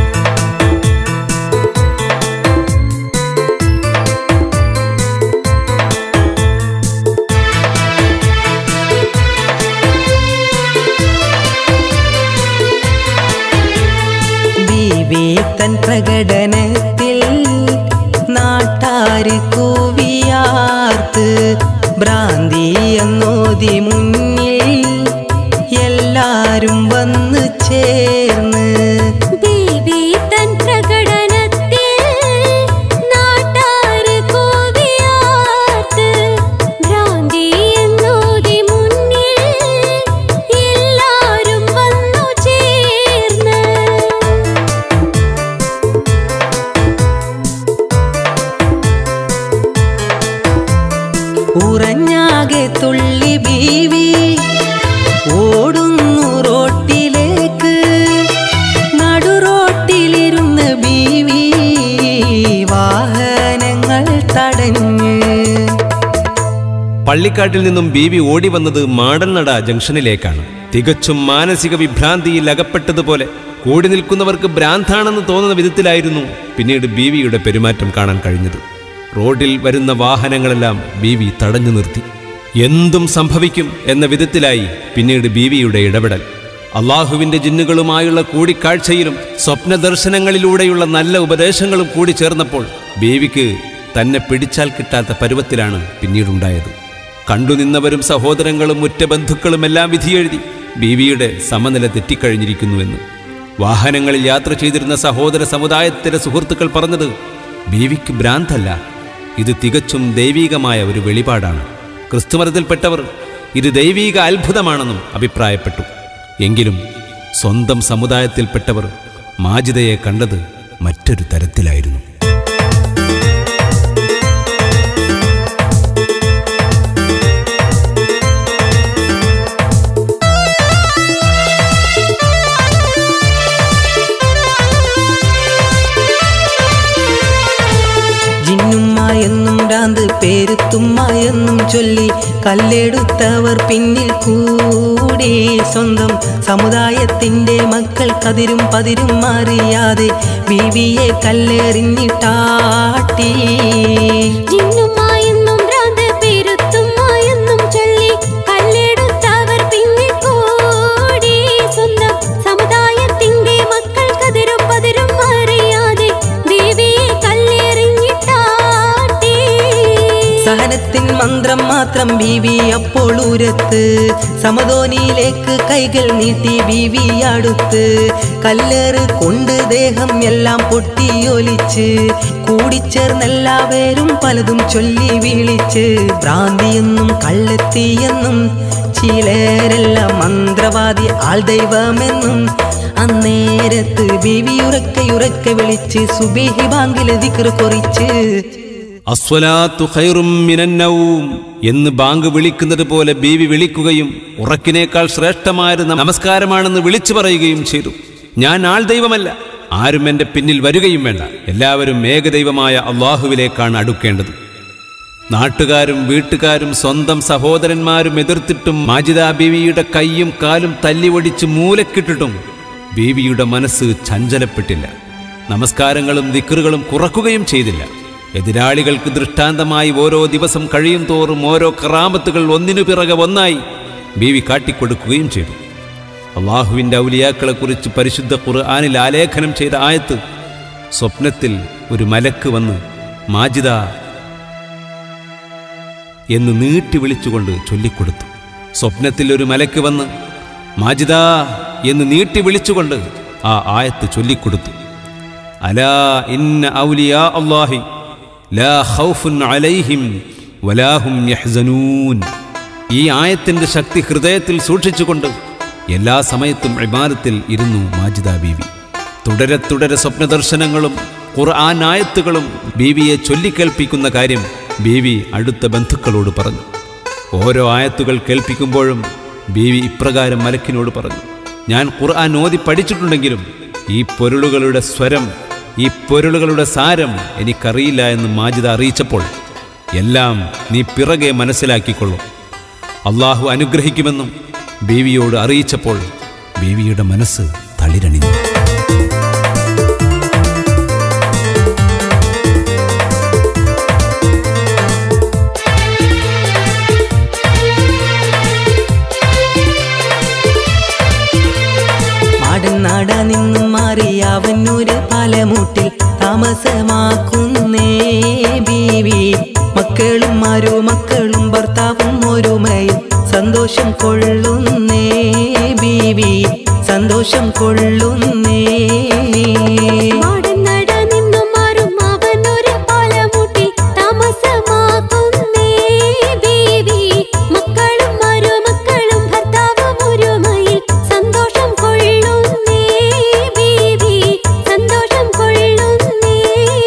ബീവി തൻ പ്രകടനത്തിൽ നാട്ടാര് കൂവിയാർത്ത് ഭ്രാന്തി എന്നോതി മുന്നിൽ എല്ലാരും വന്നു ചേർന്ന് ബീവി തൻ പ്രകടനത്തിൽ നാട്ടാര് കൂവിയാർത്ത് ഭ്രാന്തി എന്നോതി മുന്നിൽ എല്ലാരും വന്നു ചേർന്ന് ഉറഞ്ഞാകെ തുള്ളി ബീവി ഓടുന്നു റോട്ടിലേക്ക് നടുറോട്ടിലിരുന്ന് ബീവി വാഹനങ്ങൾ തടഞ്ഞ് പള്ളിക്കാട്ടിൽ നിന്നും ബീവി ഓടി വന്നത് മാടൻനട ജംഗ്ഷനിലേക്കാണ് തികച്ചും മാനസിക വിഭ്രാന്തിയിൽ അകപ്പെട്ടതുപോലെ കൂടി നിൽക്കുന്നവർക്ക് ഭ്രാന്താണെന്ന് തോന്നുന്ന വിധത്തിലായിരുന്നു പിന്നീട് ബീവിയുടെ പെരുമാറ്റം കാണാൻ കഴിഞ്ഞത് റോഡിൽ വരുന്ന വാഹനങ്ങളെല്ലാം ബീവി തടഞ്ഞു നിർത്തി എന്തും സംഭവിക്കും എന്ന വിധത്തിലായി പിന്നീട് ബീവിയുടെ ഇടപെടൽ അള്ളാഹുവിന്റെ ജിന്നുകളുമായുള്ള കൂടിക്കാഴ്ചയിലും സ്വപ്നദർശനങ്ങളിലൂടെയുള്ള നല്ല ഉപദേശങ്ങളും കൂടി ചേർന്നപ്പോൾ ബീവിക്ക് തന്നെ പിടിച്ചാൽ കിട്ടാത്ത പരുവത്തിലാണ് പിന്നീടുണ്ടായത് കണ്ടുനിന്നവരും സഹോദരങ്ങളും ഉറ്റ ബന്ധുക്കളും എല്ലാം വിധിയെഴുതി ബീവിയുടെ സമനില തെറ്റിക്കഴിഞ്ഞിരിക്കുന്നുവെന്ന് വാഹനങ്ങളിൽ യാത്ര ചെയ്തിരുന്ന സഹോദര സമുദായത്തിലെ സുഹൃത്തുക്കൾ പറഞ്ഞത് ബീവിക്ക് ഭ്രാന്തല്ല ഇത് തികച്ചും ദൈവീകമായ ഒരു വെളിപാടാണ് ക്രിസ്തുമതത്തിൽപ്പെട്ടവർ ഇത് ദൈവീക അത്ഭുതമാണെന്നും അഭിപ്രായപ്പെട്ടു എങ്കിലും സ്വന്തം സമുദായത്തിൽപ്പെട്ടവർ മാജിദയെ കണ്ടത് മറ്റൊരു തരത്തിലായിരുന്നു ജിന്നുമ്മ എന്നും ഭ്രാന്ത് പേരുത്തുമ്മ എന്നും ചൊല്ലി കല്ലെടുത്തവർ പിന്നിൽ കൂടി സ്വന്തം സമുദായത്തിന്റെ മക്കൾ കതിരും പതിരും അറിയാതെ ബീവിയെ കല്ലെറിഞ്ഞിട്ടാട്ടി ജിന്നുമായെന്നും ഭ്രാന്ത് പെരുത്തുമായെന്നും ചൊല്ലി കല്ലെടുത്തവർ പിന്നിൽ കൂടി സ്വന്തം സമുദായത്തിന്റെ മക്കൾ കതിരും പതിരും അറിയാതെ ദേവിയെ കല്ലെറിഞ്ഞിട്ടാട്ടി സഹനത്തിൻ മന്ത്രം മാത്രം ബീവി അപ്പോൾ ഉരത്ത് സമതോനിയിലേക്ക് കൈകൾ നീട്ടി ബീവി അടുത്ത് കല്ലേറ് കൊണ്ട് ദേഹം എല്ലാം പൊട്ടിയൊലിച്ച് കൂടിച്ചേർന്നെല്ലാവരും പലതും ചൊല്ലി വിളിച്ച് ഭ്രാന്തിയെന്നും കള്ളെത്തിയെന്നും ചിലരെല്ലാം മന്ത്രവാദി ആൾ ദൈവമെന്നും അന്നേരത്ത് ബീവി ഉറക്കയുറക്കെ വിളിച്ച് സുബീഹി ബാങ്കിലെ ദിക്ർ കൊറിച്ച് അസ്വലാത്തു ഖൈറും മിനന്നവും എന്ന് ബാങ്ക് വിളിക്കുന്നത് പോലെ ബീവി വിളിക്കുകയും ഉറക്കിനേക്കാൾ ശ്രേഷ്ഠമായൊരു നമസ്കാരമാണെന്ന് വിളിച്ചു പറയുകയും ചെയ്തു ഞാൻ ആൾ ദൈവമല്ല ആരും എൻ്റെ പിന്നിൽ വരികയും വേണ്ട എല്ലാവരും ഏകദൈവമായ അള്ളാഹുവിലേക്കാണ് അടുക്കേണ്ടത് നാട്ടുകാരും വീട്ടുകാരും സ്വന്തം സഹോദരന്മാരും എതിർത്തിട്ടും മാജിദ ബീവിയുടെ കൈയും കാലും തല്ലി ഒടിച്ച് മൂലക്കിട്ടിട്ടും ബീവിയുടെ മനസ്സ് ചഞ്ചലപ്പെട്ടില്ല നമസ്കാരങ്ങളും ദിക്കറുകളും കുറക്കുകയും ചെയ്തില്ല എതിരാളികൾക്ക് ദൃഷ്ടാന്തമായി ഓരോ ദിവസം കഴിയും തോറും ഓരോ കറാമത്തുകൾ ഒന്നിനു പിറകെ ഒന്നായി ബീവി കാട്ടിക്കൊടുക്കുകയും ചെയ്തു അള്ളാഹുവിൻ്റെ ഔലിയാക്കളെക്കുറിച്ച് പരിശുദ്ധ ഖുർആാനിൽ ആലേഖനം ചെയ്ത ആയത്ത് സ്വപ്നത്തിൽ ഒരു മലക്ക് വന്ന് മാജിദ എന്ന് നീട്ടി വിളിച്ചുകൊണ്ട് ചൊല്ലിക്കൊടുത്തു സ്വപ്നത്തിൽ ഒരു മലക്ക് വന്ന് മാജിദ എന്ന് നീട്ടി വിളിച്ചുകൊണ്ട് ആ ആയത്ത് ചൊല്ലിക്കൊടുത്തു അലാ ഇന്ന ഔലിയാ അല്ലാഹി ലാ ഖൗഫുൻ അലൈഹിം വലാഹും യഹ്സനൂൻ ഈ ആയത്തിന്റെ ശക്തി ഹൃദയത്തിൽ സൂക്ഷിച്ചുകൊണ്ട് എല്ലാ സമയത്തും ഇബാദത്തിൽ ഇരുന്നു മാജിദ ബീവി തുടരെ തുടരെ സ്വപ്നദർശനങ്ങളും ഖുർആൻ ആയത്തുകളും ബീവിയെ ചൊല്ലിക്കേൾപ്പിക്കുന്ന കാര്യം ബീവി അടുത്ത ബന്ധുക്കളോട് പറഞ്ഞു ഓരോ ആയത്തുകൾ കേൾപ്പിക്കുമ്പോഴും ബീവി ഇപ്രകാരം മലക്കിനോട് പറഞ്ഞു ഞാൻ ഖുർആൻ ഓതി പഠിച്ചിട്ടുണ്ടെങ്കിലും ഈ പൊരുളുകളുടെ സ്വരം ഈ പൊരുളുകളുടെ സാരം എനിക്കറിയില്ല എന്ന് മാജിദ അറിയിച്ചപ്പോൾ എല്ലാം നീ പിറകെ മനസ്സിലാക്കിക്കൊള്ളും അള്ളാഹു അനുഗ്രഹിക്കുമെന്നും ബീവിയോട് അറിയിച്ചപ്പോൾ ബീവിയുടെ മനസ്സ് തളിരണിഞ്ഞു മാടൻ നാട നിന്നും മാറി അവനൊരു പലമുട്ടിൽ താമസമാക്കുന്നേ ബീവി മക്കളും ആരോ മക്കളും ഭർത്താവും ഒരുമയിൽ സന്തോഷം കൊള്ളുന്നേ ബീവി സന്തോഷം കൊള്ളുന്നേ മാടൻ നട നിന്നും മാറും അവനൊരു പാലമുട്ടി താമസമാക്കുന്നേ ബീവി മക്കളും മരുമക്കളും ഭർത്താവും ഒരുമയിൽ സന്തോഷം കൊള്ളുന്നേ ബീവി സന്തോഷം കൊള്ളുന്നേ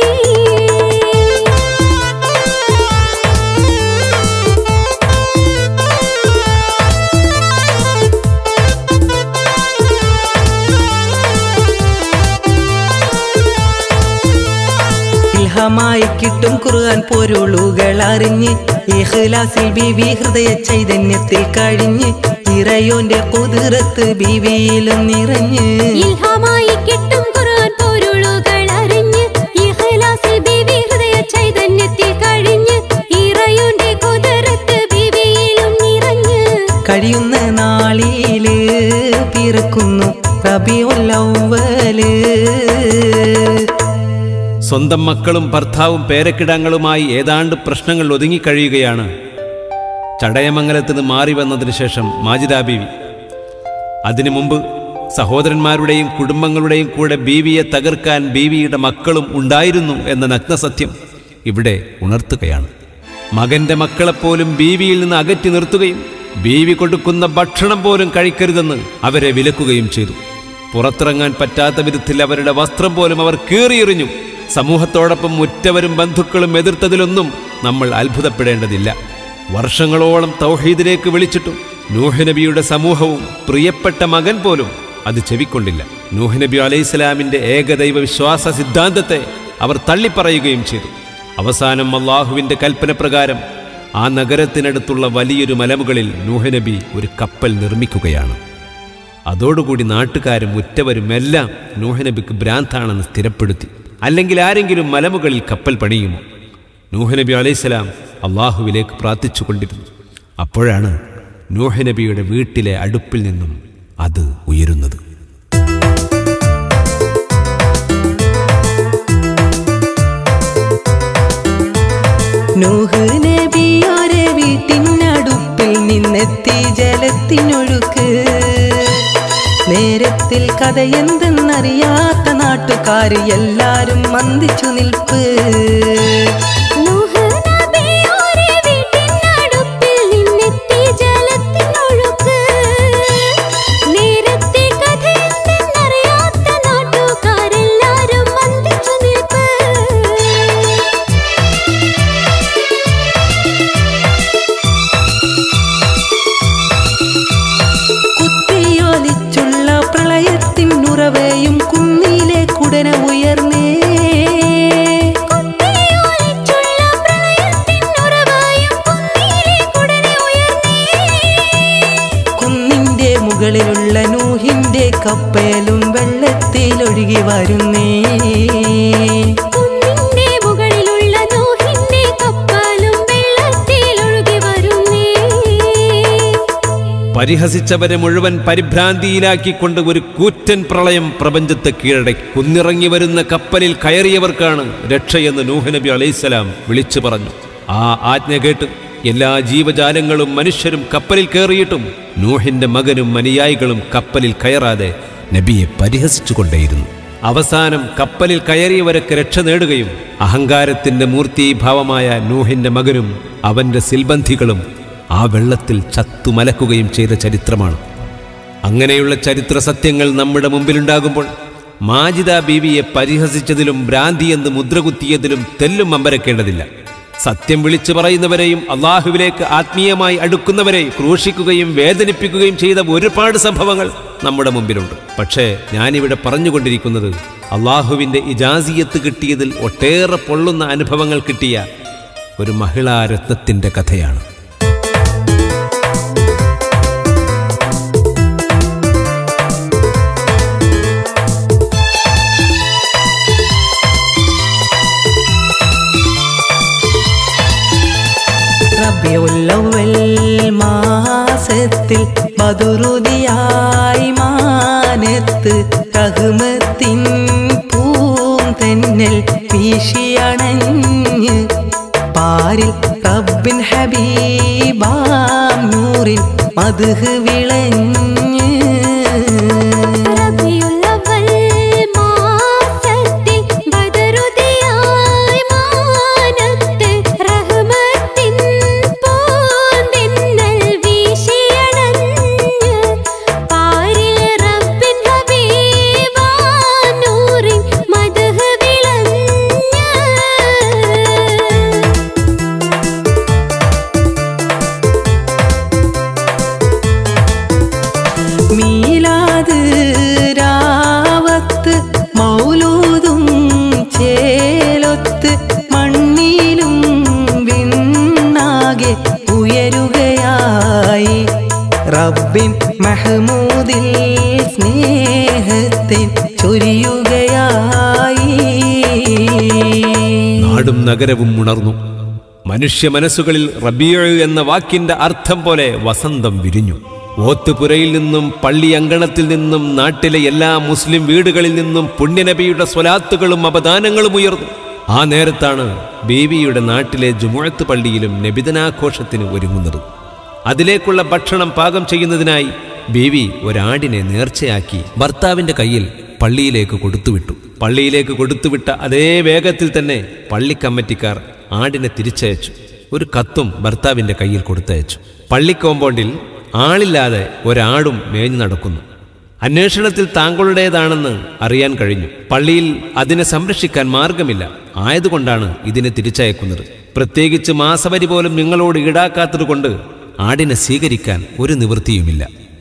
ഇൽഹമായി കിട്ടും ഖുർആൻ പൊരുളുകൾ അറിഞ്ഞ് ഇഖ്ലാസിൽ ബീവി ഹൃദയ ചൈതന്യത്തിൽ കഴിഞ്ഞ് ഇറയോന്റെ കുതിരത്ത് ബീവിയിലും നിറഞ്ഞ് ഇൽഹാമായി കിട്ടും ഖുർആൻ പൊരുളുകൾ അറിഞ്ഞ് ഇഖ്ലാസിൽ ബീവി ഹൃദയ ചൈതന്യത്തിൽ കഴിഞ്ഞ് ഇറയുടെ കുതിരത്ത് ബീവിയിലും നിറഞ്ഞ് കഴിയുന്ന നാളില് പിറക്കുന്നു റബിയുല്ലവ്വല് സ്വന്തം മക്കളും ഭർത്താവും പേരക്കിടങ്ങളുമായി ഏതാണ്ട് പ്രശ്നങ്ങൾ ഒതുങ്ങിക്കഴിയുകയാണ് ചടയമംഗലത്ത് നിന്ന് മാറി വന്നതിന് ശേഷം മാജിദ ബീവി അതിനു മുമ്പ് സഹോദരന്മാരുടെയും കുടുംബങ്ങളുടെയും കൂടെ ബീവിയെ തകർക്കാൻ ബീവിയുടെ മക്കളും ഉണ്ടായിരുന്നു എന്ന നഗ്നസത്യം ഇവിടെ ഉണർത്തുകയാണ് മകന്റെ മക്കളെപ്പോലും ബീവിയിൽ നിന്ന് അകറ്റി നിർത്തുകയും ബീവി കൊടുക്കുന്ന ഭക്ഷണം പോലും കഴിക്കരുതെന്ന് അവരെ വിലക്കുകയും ചെയ്തു പുറത്തിറങ്ങാൻ പറ്റാത്ത വിധത്തിൽ അവരുടെ വസ്ത്രം പോലും അവർ കീറിയെറിഞ്ഞു സമൂഹത്തോടൊപ്പം ഉറ്റവരും ബന്ധുക്കളും എതിർത്തതിലൊന്നും നമ്മൾ അത്ഭുതപ്പെടേണ്ടതില്ല വർഷങ്ങളോളം തൗഹീദിലേക്ക് വിളിച്ചിട്ടും നൂഹ് നബിയുടെ സമൂഹവും പ്രിയപ്പെട്ട മകൻ പോലും അത് ചെവിക്കൊണ്ടില്ല നൂഹ് നബി അലൈഹിസ്സലാമിന്റെ ഏകദൈവ വിശ്വാസ സിദ്ധാന്തത്തെ അവർ തള്ളിപ്പറയുകയും ചെയ്തു അവസാനം അള്ളാഹുവിന്റെ കൽപ്പന പ്രകാരം ആ നഗരത്തിനടുത്തുള്ള വലിയൊരു മലമുകളിൽ നൂഹ് നബി ഒരു കപ്പൽ നിർമ്മിക്കുകയാണ് അതോടുകൂടി നാട്ടുകാരും ഉറ്റവരും എല്ലാം നൂഹ് നബിക്ക് ഭ്രാന്താണെന്ന് സ്ഥിരപ്പെടുത്തി അല്ലെങ്കിൽ ആരെങ്കിലും മലമുകളിൽ കപ്പൽ പണിയുമോ നൂഹ് നബി അലൈഹിസ്സലാം അള്ളാഹുവിലേക്ക് പ്രാർത്ഥിച്ചു കൊണ്ടിരുന്നു അപ്പോഴാണ് നൂഹ് നബിയുടെ വീട്ടിലെ അടുപ്പിൽ നിന്നും അത് ഉയരുന്നത് നൂഹ് നബിയോരെ വീട്ടിനടുപ്പിൽ നിന്നെത്തി ജലത്തിനൊഴുക്ക് നേരത്തിൽ കഥ എന്തെന്നറിയാത്ത നാട്ടുകാര് എല്ലാരും മന്ദിച്ചു നിൽപ്പ് നൂഹ് നബിയോരെ വീട്ടിനടുപ്പിൽ നിന്നെത്തി ജലത്തിനൊഴുക്ക്. നേരത്തെ കഥയെന്തെന്നറിയാത്ത നാട്ടുകാരെല്ലാരും വന്ദിച്ചു നിൽപ്പ്. കുത്തിയൊലിച്ചുള്ള പ്രളയത്തിനുറവയും കുന്നിലെ കുടന ഉയർന്നേ കുത്തിയൊലിച്ചുള്ള പ്രളയത്തിനുറവായും കുന്നിലെ കുടനെ ഉയർന്നേ. കുന്നിന്റെ മുകളിലുള്ള നൂഹിന്റെ കപ്പലും വെള്ളത്തിലൊഴുകി വരുന്നേ കുന്നിന്റെ മുകളിലുള്ള നൂഹിന്റെ കപ്പലും വെള്ളത്തിലൊഴുകി വരുന്നേ പരിഹസിച്ചവരെ മുഴുവൻ പരിഭ്രാന്തിയിലാക്കിക്കൊണ്ട് ഒരു കൂറ്റൻ പ്രളയം പ്രപഞ്ചത്തെ കീഴടക്കി കുന്നിറങ്ങി വരുന്ന കപ്പലിൽ കയറിയവർക്കാണ് രക്ഷയെന്ന് നൂഹ് നബി അലൈഹിസ്സലാം വിളിച്ചു പറഞ്ഞു ആ ആജ്ഞ കേട്ട് എല്ലാ ജീവജാലങ്ങളും മനുഷ്യരും കപ്പലിൽ കയറിയിട്ടും നൂഹിന്റെ മകനും അനുയായികളും കപ്പലിൽ കയറാതെ നബിയെ പരിഹസിച്ചുകൊണ്ടേയിരുന്നു അവസാനം കപ്പലിൽ കയറിയവരൊക്കെ രക്ഷ നേടുകയും അഹങ്കാരത്തിന്റെ മൂർത്തീഭാവമായ നൂഹിന്റെ മകനും അവന്റെ സിൽബന്ധികളും ആ വെള്ളത്തിൽ ചത്തുമലക്കുകയും ചെയ്ത ചരിത്രമാണ് അങ്ങനെയുള്ള ചരിത്ര സത്യങ്ങൾ നമ്മുടെ മുമ്പിലുണ്ടാകുമ്പോൾ മാജിദ ബീവിയെ പരിഹസിച്ചതിലും ഭ്രാന്തി എന്ന് മുദ്രകുത്തിയതിലും തെല്ലും അമ്പരക്കേണ്ടതില്ല സത്യം വിളിച്ചു പറയുന്നവരെയും അള്ളാഹുവിലേക്ക് ആത്മീയമായി അടുക്കുന്നവരെയും ക്രൂശിക്കുകയും വേദനിപ്പിക്കുകയും ചെയ്ത ഒരുപാട് സംഭവങ്ങൾ നമ്മുടെ മുമ്പിലുണ്ട് പക്ഷേ ഞാനിവിടെ പറഞ്ഞുകൊണ്ടിരിക്കുന്നത് അള്ളാഹുവിൻ്റെ ഇജാസിയത്ത് കിട്ടിയതിൽ ഒട്ടേറെ പൊള്ളുന്ന അനുഭവങ്ങൾ കിട്ടിയ ഒരു മഹിളാരത്നത്തിൻ്റെ കഥയാണ് റബിയുല്ലവൽ മാസത്തിൽ ബദുറുതിയായി മാനത്ത് റഹ്മത്തിൻ പൂന്തന്നൽ വീശിയണഞ്ഞ് പാരിൽ റബ്ബിൻ ഹബീബാം നൂറിൻ മധുഹ് വിളഞ്ഞ് റബിയുല്ലവൽ മാസത്തിൽ ബദറുദിയായി മാനത്ത് റഹ്മത്തിൻ പൂന്തിന്നൽ വീശിയണഞ്ഞ് പാരിൽ റബ്ബിൻ ഹബീബാനൂറിൻ മദ്ഹ് വിളഞ്ഞ് മീലാത് രാവത്ത് മൗലൂതും ചേലൊത്ത് മണ്ണിലും വിണ്ണാകെ ഉയരുകയായി റബ്ബിൻ മഹമൂദിൽ സ്നേഹത്തിൻ ചൊരിയുകയായി നാടും നഗരവും ഉണർന്നു മനുഷ്യ മനസ്സുകളിൽ റബീഴ് എന്ന വാക്കിന്റെ അർത്ഥം പോലെ വസന്തം വിരിഞ്ഞു ഓത്തുപുരയിൽ നിന്നും പള്ളി അങ്കണത്തിൽ നിന്നും നാട്ടിലെ എല്ലാ മുസ്ലിം വീടുകളിൽ നിന്നും പുണ്യനബിയുടെ സ്വലാത്തുകളും അപദാനങ്ങളും ഉയർന്നു ആ നേരത്താണ് ബേബിയുടെ നാട്ടിലെ ജുമുഴത്ത് പള്ളിയിലും നബിതനാഘോഷത്തിന് ഒരുങ്ങുന്നത് അതിലേക്കുള്ള ഭക്ഷണം പാകം ചെയ്യുന്നതിനായി ബീവി ഒരാടിനെ നേർച്ചയാക്കി ഭർത്താവിന്റെ കയ്യിൽ പള്ളിയിലേക്ക് കൊടുത്തുവിട്ടു പള്ളിയിലേക്ക് കൊടുത്തുവിട്ട അതേ വേഗത്തിൽ തന്നെ പള്ളി കമ്മിറ്റിക്കാർ ആടിനെ തിരിച്ചയച്ചു ഒരു കത്തും ഭർത്താവിന്റെ കയ്യിൽ കൊടുത്തയച്ചു പള്ളി കോമ്പൗണ്ടിൽ ആളില്ലാതെ ഒരാടും മേഞ്ഞു നടക്കുന്നു അന്വേഷണത്തിൽ താങ്കളുടേതാണെന്ന് അറിയാൻ കഴിഞ്ഞു പള്ളിയിൽ അതിനെ സംരക്ഷിക്കാൻ മാർഗമില്ല ആയതുകൊണ്ടാണ് ഇതിനെ തിരിച്ചയക്കുന്നത് പ്രത്യേകിച്ച് മാസവരി പോലും നിങ്ങളോട് ഈടാക്കാത്തതുകൊണ്ട് ആടിനെ സ്വീകരിക്കാൻ ഒരു നിവൃത്തിയുമില്ല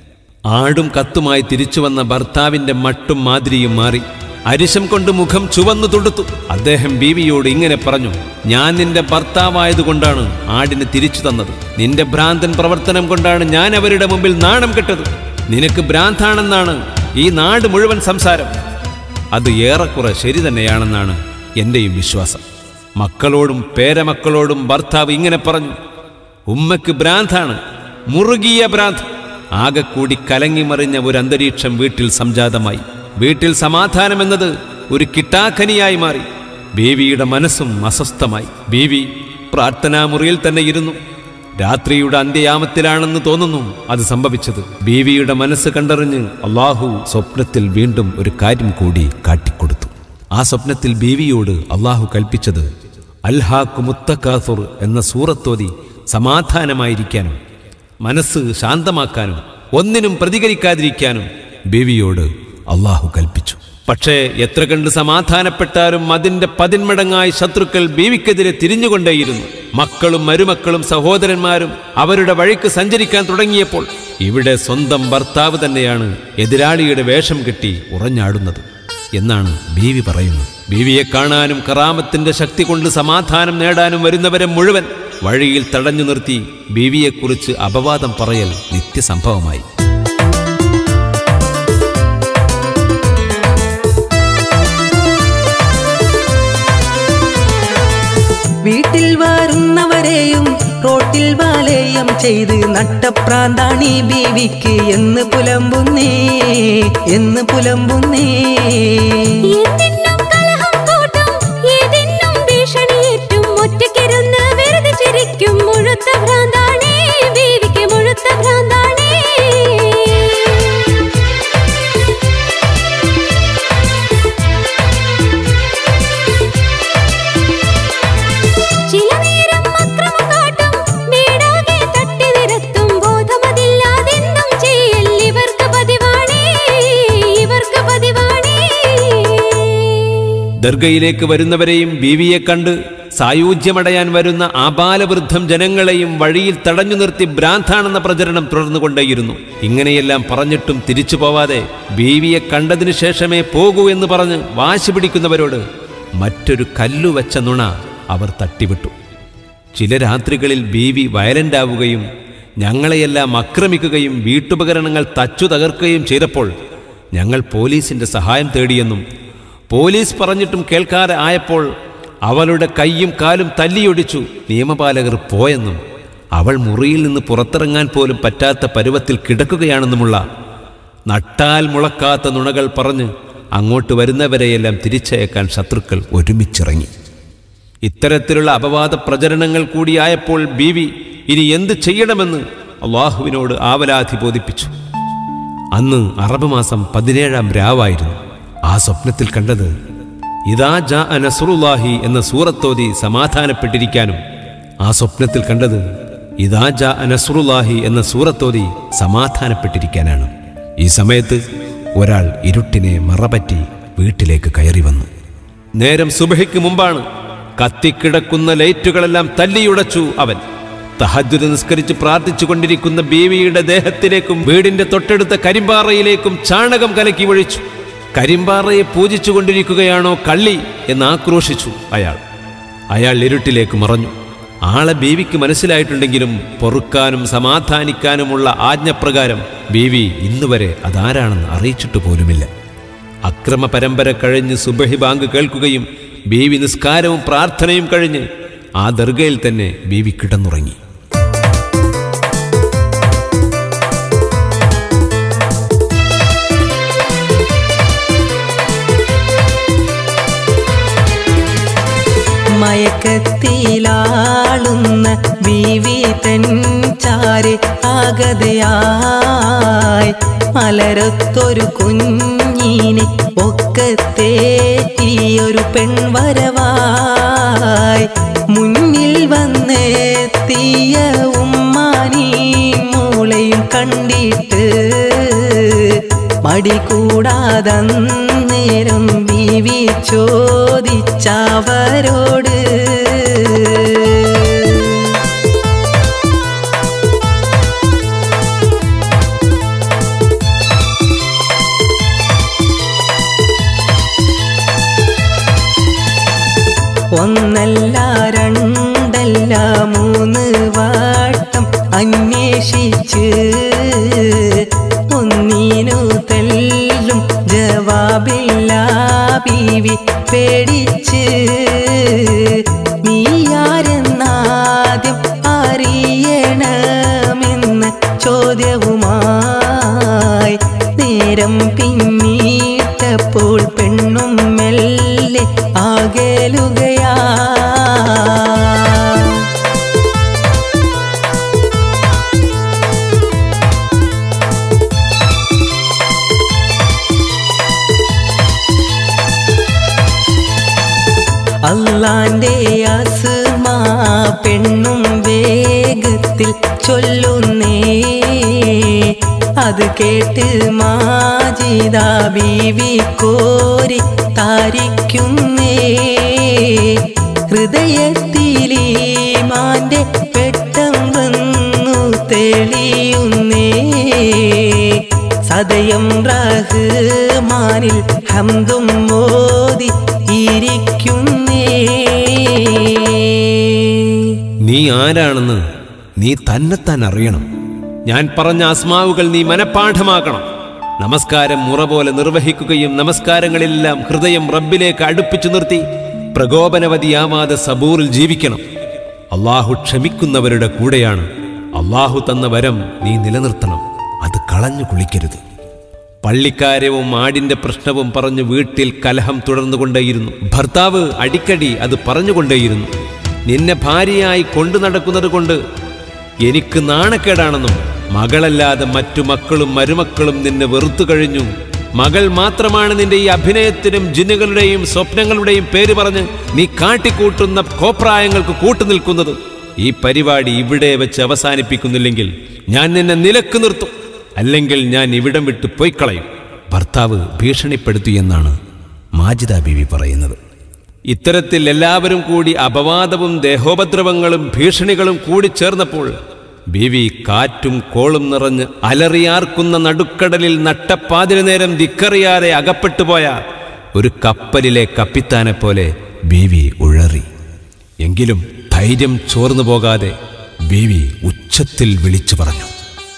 ആടും കത്തുമായി തിരിച്ചു വന്ന ഭർത്താവിന്റെ മട്ടും മാതിരിയും മാറി അരിശം കൊണ്ട് മുഖം ചുവന്നു തുടുത്തു അദ്ദേഹം ബീവിയോട് ഇങ്ങനെ പറഞ്ഞു ഞാൻ നിന്റെ ഭർത്താവായതുകൊണ്ടാണ് ആടിന് തിരിച്ചു തന്നത് നിന്റെ ഭ്രാന്തൻ പ്രവർത്തനം കൊണ്ടാണ് ഞാൻ അവരുടെ മുമ്പിൽ നാണം കെട്ടത് നിനക്ക് ഭ്രാന്താണെന്നാണ് ഈ നാട് മുഴുവൻ സംസാരം അത് ഏറെക്കുറെ ശരി തന്നെയാണെന്നാണ് എന്റെയും വിശ്വാസം മക്കളോടും പേരമക്കളോടും ഭർത്താവ് ഇങ്ങനെ പറഞ്ഞു ഉമ്മയ്ക്ക് ഭ്രാന്താണ് മുറുകിയ ഭ്രാന്ത് ആകെ കൂടി കലങ്ങിമറിഞ്ഞ ഒരു അന്തരീക്ഷം വീട്ടിൽ സംജാതമായി വീട്ടിൽ സമാധാനമെന്നത് ഒരു കിട്ടാക്കനിയായി മാറി ബീവിയുടെ മനസ്സും അസ്വസ്ഥമായി ബീവി പ്രാർത്ഥനാമുറിയിൽ തന്നെ ഇരുന്നു രാത്രിയുടെ അന്ത്യയാമത്തിലാണെന്ന് തോന്നുന്നു അത് സംഭവിച്ചത് ബീവിയുടെ മനസ്സ് കണ്ടറിഞ്ഞ് അള്ളാഹു സ്വപ്നത്തിൽ വീണ്ടും ഒരു കാര്യം കൂടി കാട്ടിക്കൊടുത്തു ആ സ്വപ്നത്തിൽ ബീവിയോട് അള്ളാഹു കൽപ്പിച്ചത് അൽഹാഖു മുത്തക്കാസുർ എന്ന സൂറത്തോതി സമാധാനമായിരിക്കാനും മനസ്സ് ശാന്തമാക്കാനും ഒന്നിനും പ്രതികരിക്കാതിരിക്കാനും ബീവിയോട് അള്ളാഹു കൽപ്പിച്ചു പക്ഷേ എത്ര കണ്ട് സമാധാനപ്പെട്ടാലും അതിന്റെ പതിന്മടങ്ങായി ശത്രുക്കൾ ബീവിക്കെതിരെ തിരിഞ്ഞുകൊണ്ടേയിരുന്നു മക്കളും മരുമക്കളും സഹോദരന്മാരും അവരുടെ വഴിക്ക് സഞ്ചരിക്കാൻ തുടങ്ങിയപ്പോൾ ഇവിടെ സ്വന്തം ഭർത്താവ് തന്നെയാണ് എതിരാളിയുടെ വേഷം കെട്ടി ഉറഞ്ഞാടുന്നത് എന്നാണ് ബീവി പറയുന്നത് ബീവിയെ കാണാനും കറാമത്തിന്റെ ശക്തി കൊണ്ട് സമാധാനം നേടാനും വരുന്നവരെ മുഴുവൻ വഴിയിൽ തടഞ്ഞു നിർത്തി ബീവിയെക്കുറിച്ച് അപവാദം പറയൽ നിത്യസംഭവമായി വീട്ടിൽ വരുന്നവരെയും റോട്ടിൽ വാലേയം ചെയ്ത് നട്ടപ്രാന്താണി ബീവിക്ക് എന്ന് പുലമ്പുന്നേ എന്ന് പുലമ്പുന്നേ എന്തിനും കലഹം കൂട്ടും ഏതിനും ഭീഷണിയേറ്റും ഒറ്റയ്ക്കിരുന്ന് വെറുതെ ചിരിക്കും മുഴുത്ത ഭ്രാന്താണേ ബീവിക്ക് മുഴുത്ത ഭ്രാന്താണേ ചില നേരം അക്രമം കാട്ടും വീടാകെ തട്ടി നിരത്തും ബോധമതില്ലാതെന്തും ചെയ്യൽ ഇവർക്ക് പതിവാണേ ഇവർക്ക് പതിവാണേ ദർഗയിലേക്ക് വരുന്നവരെയും ബീവിയെ കണ്ട് സായൂജ്യമടയാൻ വരുന്ന ആബാലവൃദ്ധം ജനങ്ങളെയും വഴിയിൽ തടഞ്ഞു നിർത്തി ഭ്രാന്താണെന്ന പ്രചരണം തുടർന്നുകൊണ്ടേയിരുന്നു ഇങ്ങനെയെല്ലാം പറഞ്ഞിട്ടും തിരിച്ചു പോവാതെ ബീവിയെ കണ്ടതിനു ശേഷമേ പോകൂ എന്ന് പറഞ്ഞ് വാശി പിടിക്കുന്നവരോട് മറ്റൊരു കല്ലു വെച്ച നുണ അവർ തട്ടിവിട്ടു ചില രാത്രികളിൽ ബീവി വയലന്റ് ആവുകയും ഞങ്ങളെയെല്ലാം ആക്രമിക്കുകയും വീട്ടുപകരണങ്ങൾ തച്ചു തകർക്കുകയും ചെയ്തപ്പോൾ ഞങ്ങൾ പോലീസിന്റെ സഹായം തേടിയെന്നും പോലീസ് പറഞ്ഞിട്ടും കേൾക്കാതെ ആയപ്പോൾ അവളുടെ കൈയും കാലും തല്ലിയൊടിച്ചു നിയമപാലകർ പോയെന്നും അവൾ മുറിയിൽ നിന്ന് പുറത്തിറങ്ങാൻ പോലും പറ്റാത്ത പരുവത്തിൽ കിടക്കുകയാണെന്നുമുള്ള നട്ടാൽ മുളക്കാത്ത നുണകൾ പറഞ്ഞ് അങ്ങോട്ട് വരുന്നവരെയെല്ലാം തിരിച്ചയക്കാൻ ശത്രുക്കൾ ഒരുമിച്ചിറങ്ങി ഇത്തരത്തിലുള്ള അപവാദ പ്രചരണങ്ങൾ കൂടിയായപ്പോൾ ബീവി ഇനി എന്ത് ചെയ്യണമെന്ന് അള്ളാഹുവിനോട് ആവലാധി ബോധിപ്പിച്ചു അന്ന് അറബ് മാസം പതിനേഴാം രാവായിരുന്നു ആ സ്വപ്നത്തിൽ കണ്ടത് ഇതാ ജാ നസറുല്ലാഹി എന്ന സൂറത്തോതി സമാധാനപ്പെട്ടിരിക്കാനും ആ സ്വപ്നത്തിൽ കണ്ടത് ഇതാ ജാ നസറുല്ലാഹി എന്ന സൂറത്തോതി സമാധാനപ്പെട്ടിരിക്കാനാണ് ഈ സമയത്ത് ഒരാൾ ഇരുട്ടിനെ മറപറ്റി വീട്ടിലേക്ക് കയറി വന്നു നേരം സുബഹിക്ക് മുമ്പാണ് കത്തിക്കിടക്കുന്ന ലൈറ്റുകളെല്ലാം തല്ലിയുടച്ചു അവൻ തഹജ്ജുദ് നിസ്കരിച്ച് പ്രാർത്ഥിച്ചു കൊണ്ടിരിക്കുന്ന ബീവിയുടെ ദേഹത്തിലേക്കും വീടിന്റെ തൊട്ടടുത്ത കരിമ്പാറയിലേക്കും ചാണകം കലക്കി ഒഴിച്ചു കരിമ്പാറയെ പൂജിച്ചു കൊണ്ടിരിക്കുകയാണോ കള്ളി എന്ന് ആക്രോശിച്ചു അയാൾ അയാൾ ഇരുട്ടിലേക്ക് മറഞ്ഞു ആളെ ബീവിക്ക് മനസ്സിലായിട്ടുണ്ടെങ്കിലും പൊറുക്കാനും സമാധാനിക്കാനുമുള്ള ആജ്ഞപ്രകാരം ബീവി ഇന്നുവരെ അതാരാണെന്ന് അറിയിച്ചിട്ട് പോലുമില്ല അക്രമ പരമ്പര കഴിഞ്ഞ് സുബഹി ബാങ്ക് കേൾക്കുകയും ബീവി നിസ്കാരവും പ്രാർത്ഥനയും കഴിഞ്ഞ് ആ ദർഗയിൽ തന്നെ ബീവി കിടന്നുറങ്ങി മയക്കത്തിലാളുന്ന ബീവി തൻ ചാരെ ഒരു കുഞ്ഞിനെ ഒക്കത്തേറ്റിയൊരു പെൺവരവായി മുന്നിൽ വന്നെത്തിയ ഉമ്മാനി മൂളയും കണ്ടിട്ട് മടി കൂടാതന്നേരം ബീവി ചോദിച്ചവരോട് ഒന്നല്ല രണ്ടല്ല മൂന്ന് വാട്ടം അന്വേഷിച്ച് ഒന്നിനു തെല്ലും ജവാബില്ല ബീവി പേടിച്ച് നീയാരെന്നാദ്യം അറിയണമെന്ന ചോദ്യവുമായി നേരം പിന്നീട്ടപ്പോൾ പെണ്ണും മെല്ലെ ആകലുകയാ അള്ളാന്റെ അസുമാ പെണ്ണും വേഗത്തിൽ ചൊല്ലുന്നേ അത് കേട്ട് മാജിദ ബീവി കോരി താരിക്കുന്നേ ഹൃദയത്തിലീമാന്റെ പെട്ടം വന്നു തെളിയുന്നേ സദയം റഹ്മാനിൽ ഹംദും മോദി ഇരിക്കുന്നേ നീ ആരാണെന്ന് നീ തന്നെത്താൻ അറിയണം ഞാൻ പറഞ്ഞ അസ്മാവുകൾ നീ മനഃപ്പാഠമാക്കണം നമസ്കാരം മുറ പോലെ നിർവഹിക്കുകയും നമസ്കാരങ്ങളെല്ലാം ഹൃദയം റബ്ബിലേക്ക് അടുപ്പിച്ചു നിർത്തി പ്രകോപനവതിയാവാതെ സബൂറിൽ ജീവിക്കണം അള്ളാഹു ക്ഷമിക്കുന്നവരുടെ കൂടെയാണ് അള്ളാഹു തന്ന വരം നീ നിലനിർത്തണം അത് കളഞ്ഞു കുളിക്കരുത് പള്ളിക്കാര്യവും ആടിന്റെ പ്രശ്നവും പറഞ്ഞു വീട്ടിൽ കലഹം തുടർന്നുകൊണ്ടേയിരുന്നു ഭർത്താവ് അടിക്കടി അത് പറഞ്ഞുകൊണ്ടേയിരുന്നു നിന്നെ ഭാര്യയായി കൊണ്ടു നടക്കുന്നത് കൊണ്ട് എനിക്ക് നാണക്കേടാണെന്നും മകളല്ലാതെ മറ്റു മക്കളും മരുമക്കളും നിന്നെ വെറുത്തു കഴിഞ്ഞു മകൾ മാത്രമാണ് നിന്റെ ഈ അഭിനയത്തിനും ജിന്നുകളുടെയും സ്വപ്നങ്ങളുടെയും പേര് പറഞ്ഞ് നീ കാട്ടിക്കൂട്ടുന്ന കോപ്രായങ്ങൾക്ക് കൂട്ടുനിൽക്കുന്നത് ഈ പരിപാടി ഇവിടെ വെച്ച് അവസാനിപ്പിക്കുന്നില്ലെങ്കിൽ ഞാൻ നിന്നെ നിലക്ക് നിർത്തും അല്ലെങ്കിൽ ഞാൻ ഇവിടം വിട്ട് പോയിക്കളയും ഭർത്താവ് ഭീഷണിപ്പെടുത്തി എന്നാണ് മാജിദ ബീവി പറയുന്നത് ഇത്തരത്തിൽ എല്ലാവരും കൂടി അപവാദവും ദേഹോപദ്രവങ്ങളും ഭീഷണികളും കൂടി ചേർന്നപ്പോൾ ബീവി കാറ്റും കോളും നിറഞ്ഞ് അലറിയാർക്കുന്ന നടുക്കടലിൽ നട്ടപ്പാതിര നേരം ധിക്കറിയാതെ അകപ്പെട്ടുപോയ ഒരു കപ്പലിലെ കപ്പിത്താനെ പോലെ ബീവി ഉഴറി എങ്കിലും ധൈര്യം ചോർന്നു പോകാതെ ബീവി ഉച്ചത്തിൽ വിളിച്ചു പറഞ്ഞു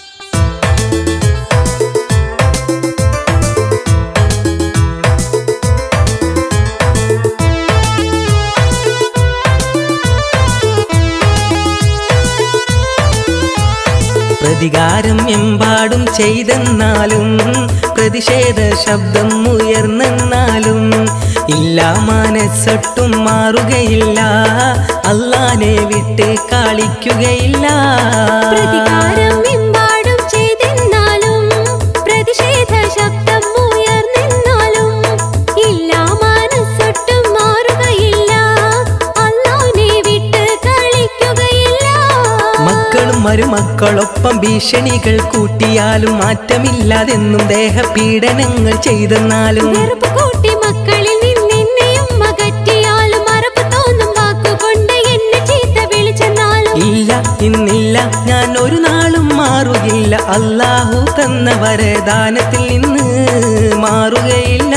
പ്രതികാരം എമ്പാടും ചെയ്തെന്നാലും പ്രതിഷേധ ശബ്ദം ഉയർന്നെന്നാലും ഇല്ല മനസ്സൊട്ടും മാറുകയില്ല അള്ളാനെ വിട്ട് കളിക്കുകയില്ല പ്രതികാരം എമ്പാടും ചെയ്തെന്നാലും പ്രതിഷേധ ശബ്ദം ഉയർന്നെന്നാലും ഇല്ല മനസ്സൊട്ടും മാറുകയില്ല അല്ലാനെ വിട്ട് കളിക്കുകയില്ല മക്കളും മരുമക്കളൊപ്പം ഭീഷണികൾ കൂട്ടിയാലും മാറ്റമില്ലാതെന്നും ദേഹപീഡനങ്ങൾ ചെയ്തെന്നാലും വെറുപ്പ് കൂട്ടി മക്കളിൽ നിന്നെന്നെയും അകറ്റിയാലും മറപ്പ് തോന്നും വാക്കുകൊണ്ട് എന്നെ ചീത്ത വിളിച്ചെന്നാലും ഇല്ല ഇന്നില്ല ഞാൻ ഒരു നാളും മാറുകയില്ല അള്ളാഹു തന്ന വരദാനത്തിൽ നിന്ന് മാറുകയില്ല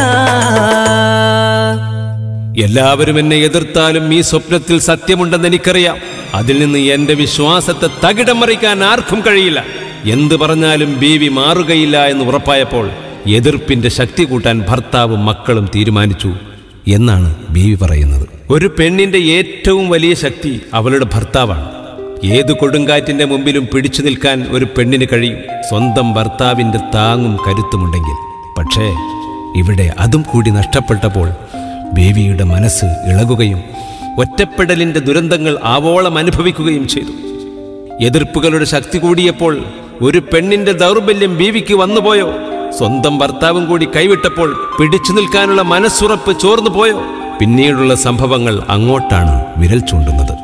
എല്ലാവരും എന്നെ എതിർത്താലും ഈ സ്വപ്നത്തിൽ സത്യമുണ്ടെന്ന് എനിക്കറിയാം അതിൽ നിന്ന് എന്റെ വിശ്വാസത്തെ തകിടം മറിക്കാൻ ആർക്കും കഴിയില്ല എന്ത് പറഞ്ഞാലും ബീവി മാറുകയില്ല എന്ന് ഉറപ്പായപ്പോൾ എതിർപ്പിന്റെ ശക്തി കൂട്ടാൻ ഭർത്താവും മക്കളും തീരുമാനിച്ചു എന്നാണ് ബീവി പറയുന്നത് ഒരു പെണ്ണിന്റെ ഏറ്റവും വലിയ ശക്തി അവളുടെ ഭർത്താവാണ് ഏതു കൊടുങ്കാറ്റിന്റെ മുമ്പിലും പിടിച്ചു നിൽക്കാൻ ഒരു പെണ്ണിന് കഴിയും സ്വന്തം ഭർത്താവിന്റെ താങ്ങും കരുത്തുമുണ്ടെങ്കിൽ പക്ഷേ ഇവിടെ അതും കൂടി നഷ്ടപ്പെട്ടപ്പോൾ ബേബിയുടെ മനസ്സ് ഇളകുകയും ഒറ്റപ്പെടലിന്റെ ദുരന്തങ്ങൾ ആവോളം അനുഭവിക്കുകയും ചെയ്തു എതിർപ്പുകളുടെ ശക്തി കൂടിയപ്പോൾ ഒരു പെണ്ണിന്റെ ദൗർബല്യം ബീവിക്ക് വന്നുപോയോ സ്വന്തം ഭർത്താവും കൂടി കൈവിട്ടപ്പോൾ പിടിച്ചു നിൽക്കാനുള്ള മനസ്സുറപ്പ് ചോർന്നു പോയോ പിന്നീടുള്ള സംഭവങ്ങൾ അങ്ങോട്ടാണ് വിരൽ ചൂണ്ടുന്നത്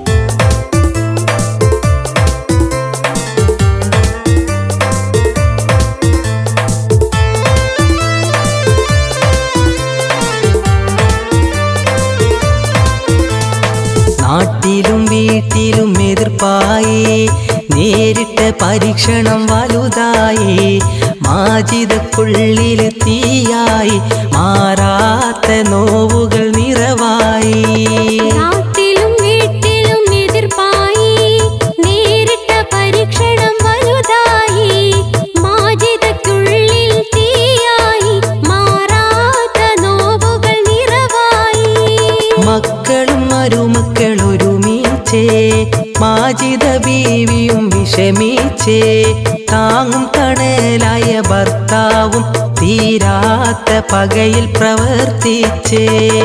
നാട്ടിലും വീട്ടിലും എതിർപ്പായി നേരിട്ട പരീക്ഷണം വലുതായി മാജിതക്കുള്ളിൽ തീയായി മാറാത്ത നോവുകൾ നിറവായി നാട്ടിലും വീട്ടിലും എതിർപ്പായി നേരിട്ട പരീക്ഷണം വലുതായി മാജിതയ്ക്കുള്ളിൽ തീയായി മാറാത്ത നോവുകൾ നിറവായി മക്കളും മരുമക്കൾ ഒരുമിച്ചേ മാജിദ ബീവിയും വിഷമിച്ചേ താങ്ങും തണലായ ഭർത്താവും തീരാത്ത പകയിൽ പ്രവർത്തിച്ചേ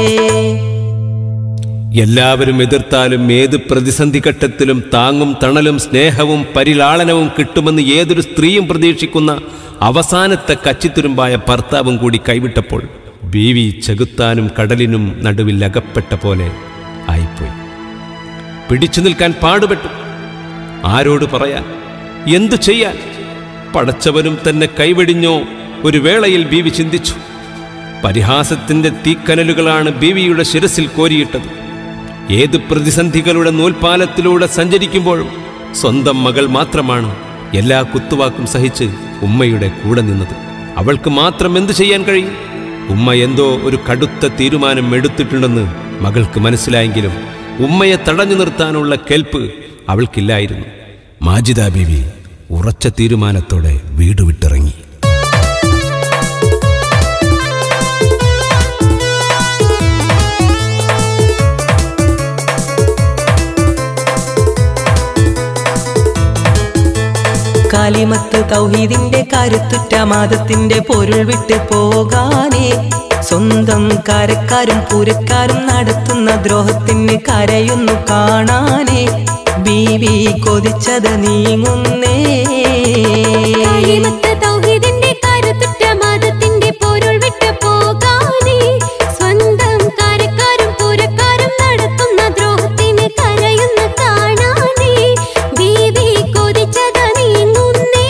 എല്ലാവരും എതിർത്താലും ഏത് പ്രതിസന്ധി ഘട്ടത്തിലും താങ്ങും തണലും സ്നേഹവും പരിലാളനവും കിട്ടുമെന്ന് ഏതൊരു സ്ത്രീയും പ്രതീക്ഷിക്കുന്ന അവസാനത്തെ കച്ചിത്തുരുമ്പായ ഭർത്താവും കൂടി കൈവിട്ടപ്പോൾ ബീവി ചെകുത്താനും കടലിനും നടുവിൽ അകപ്പെട്ട പോലെ ആയിപ്പോയി പിടിച്ചു നിൽക്കാൻ പാടുപെട്ടു ആരോട് പറയാൻ എന്തു ചെയ്യാൻ പടച്ചവനും തന്നെ കൈവെടിഞ്ഞോ ഒരു വേളയിൽ ബീവി ചിന്തിച്ചു പരിഹാസത്തിന്റെ തീക്കനലുകളാണ് ബീവിയുടെ ശിരസിൽ കോരിയിട്ടത് ഏത് പ്രതിസന്ധികളുടെ നൂൽപാലത്തിലൂടെ സഞ്ചരിക്കുമ്പോഴും സ്വന്തം മകൾ മാത്രമാണ് എല്ലാ കുത്തുവാക്കും സഹിച്ച് ഉമ്മയുടെ കൂടെ നിന്നത് അവൾക്ക് മാത്രം എന്തു ചെയ്യാൻ കഴിയും ഉമ്മ എന്തോ ഒരു കടുത്ത തീരുമാനം എടുത്തിട്ടുണ്ടെന്ന് മകൾക്ക് മനസ്സിലായെങ്കിലും ഉമ്മയെ തടഞ്ഞു നിർത്താനുള്ള കെൽപ്പ് അവൾക്കില്ലായിരുന്നു മാജിദ ബീവി ഉറച്ച തീരുമാനത്തോടെ വീട് വിട്ടിറങ്ങി കാലിമത്ത് തൗഹീദിന്റെ കരുത്തുറ്റ മതത്തിന്റെ പൊരുൾ വിട്ട് പോകാനേ സ്വന്തം കരക്കാരും പൂരക്കാരും നടത്തുന്ന ദ്രോഹത്തിന് കരയുന്നു കാണാനേ ബീവി കൊതിച്ചത് നീങ്ങുന്നേ കാലിമത്ത് തൗഹീദിന്റെ കരുത്തുറ്റ മതത്തിന്റെ പൊരുൾ വിട്ട് പോകാനേ സ്വന്തം കാരക്കാരും പൂരക്കാരും നടത്തുന്ന ദ്രോഹത്തിന് കരയുന്ന കാണാനേ ബീവി കൊതിച്ചത് നീങ്ങുന്നേ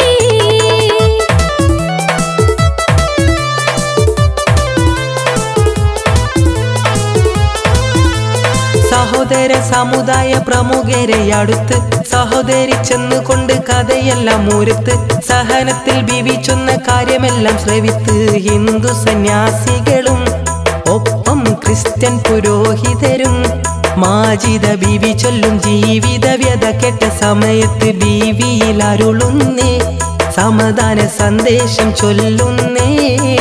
സഹോദര സമുദായ പ്രമുഖരെ അടുത്ത് സഹോദരി ചെന്നുകൊണ്ട് കഥയെല്ലാം മൂരത്ത് സഹനത്തിൽ ബീവിച്ചൊന്ന കാര്യമെല്ലാം ശ്രവിത്ത് ഹിന്ദു സന്യാസികളും ഒപ്പം ക്രിസ്ത്യൻ പുരോഹിതരും മാജിദ ബീവി ചൊല്ലും ജീവിത വ്യത കെട്ട സമയത്ത് ബീവിയിൽ അരുളുന്നേ സമാധാന സന്ദേശം ചൊല്ലുന്നേ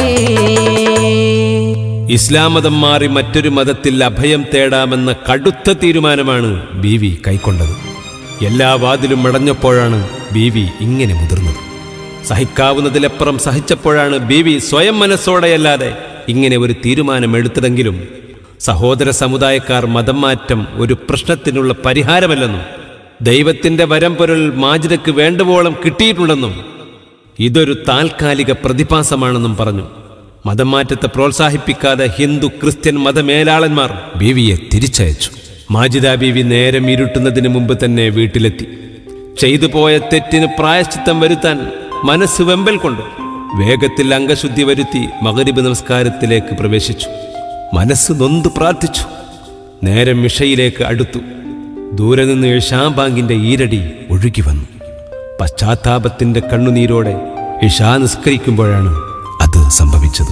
ഇസ്ലാം മതം മാറി മറ്റൊരു മതത്തിൽ അഭയം തേടാമെന്ന കടുത്ത തീരുമാനമാണ് ബീവി കൈക്കൊണ്ടത് എല്ലാ വാതിലും അടഞ്ഞപ്പോഴാണ് ബീവി ഇങ്ങനെ മുതിർന്നത് സഹിക്കാവുന്നതിലപ്പുറം സഹിച്ചപ്പോഴാണ് ബീവി സ്വയം മനസ്സോടെയല്ലാതെ ഇങ്ങനെ ഒരു തീരുമാനം എടുത്തതെങ്കിലും സഹോദര സമുദായക്കാർ മതം മാറ്റം ഒരു പ്രശ്നത്തിനുള്ള പരിഹാരമല്ലെന്നും ദൈവത്തിന്റെ വരം പൊരുൾ മാജിദക്ക് വേണ്ടുവോളം കിട്ടിയിട്ടുണ്ടെന്നും ഇതൊരു താൽക്കാലിക പ്രതിഭാസമാണെന്നും പറഞ്ഞു മതം മാറ്റത്തെ പ്രോത്സാഹിപ്പിക്കാതെ ഹിന്ദു ക്രിസ്ത്യൻ മതമേലാളന്മാർ ബീവിയെ തിരിച്ചയച്ചു മാജിദ ബീവി നേരം ഇരുട്ടുന്നതിന് മുമ്പ് തന്നെ വീട്ടിലെത്തി ചെയ്തു പോയ തെറ്റിന് പ്രായശ്ചിത്തം വരുത്താൻ മനസ്സ് വെമ്പൽ കൊണ്ടു വേഗത്തിൽ അംഗശുദ്ധി വരുത്തി മകരിബ് നമസ്കാരത്തിലേക്ക് പ്രവേശിച്ചു മനസ്സ് നൊന്ത് പ്രാർത്ഥിച്ചു നേരം മിഷയിലേക്ക് അടുത്തു ദൂരെ നിന്ന് ഇഷാബാങ്കിന്റെ ഈരടി ഒഴുകി വന്നു പശ്ചാത്താപത്തിന്റെ കണ്ണുനീരോടെ ഇഷാ നിസ്കരിക്കുമ്പോഴാണ് അത് സംഭവിച്ചത്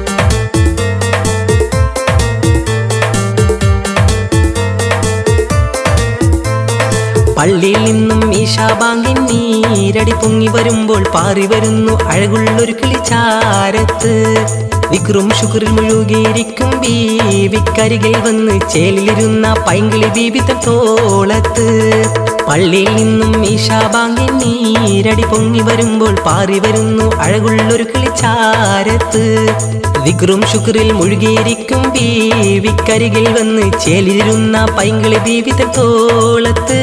പള്ളിയിൽ നിന്നും ഈശാബാങ്കിൻ നീരടി പൊങ്ങി വരുമ്പോൾ പാറി വരുന്നു അഴകുള്ളൊരു കിളിച്ചാരത്ത് വിക്രും ശുക്രിൽ മുഴുകിയിരിക്കും ബീവിക്കരികിൽ വന്ന് ചേലിലിരുന്ന പൈങ്കിളി ബീബി തൻ തോളത്ത് പള്ളിയിൽ നിന്നും ഈശാബാങ്കിൻ നീരടി പൊങ്ങി വരുമ്പോൾ പാറി വരുന്നു അഴകുള്ളൊരു കിളിച്ചാരത്ത് വിക്രും ശുക്രിൽ മുഴുകിയിരിക്കും ബീവിക്കരികിൽ വന്ന് ചേലിരുന്ന പൈങ്കിളി ബീവി തൻ തോളത്ത്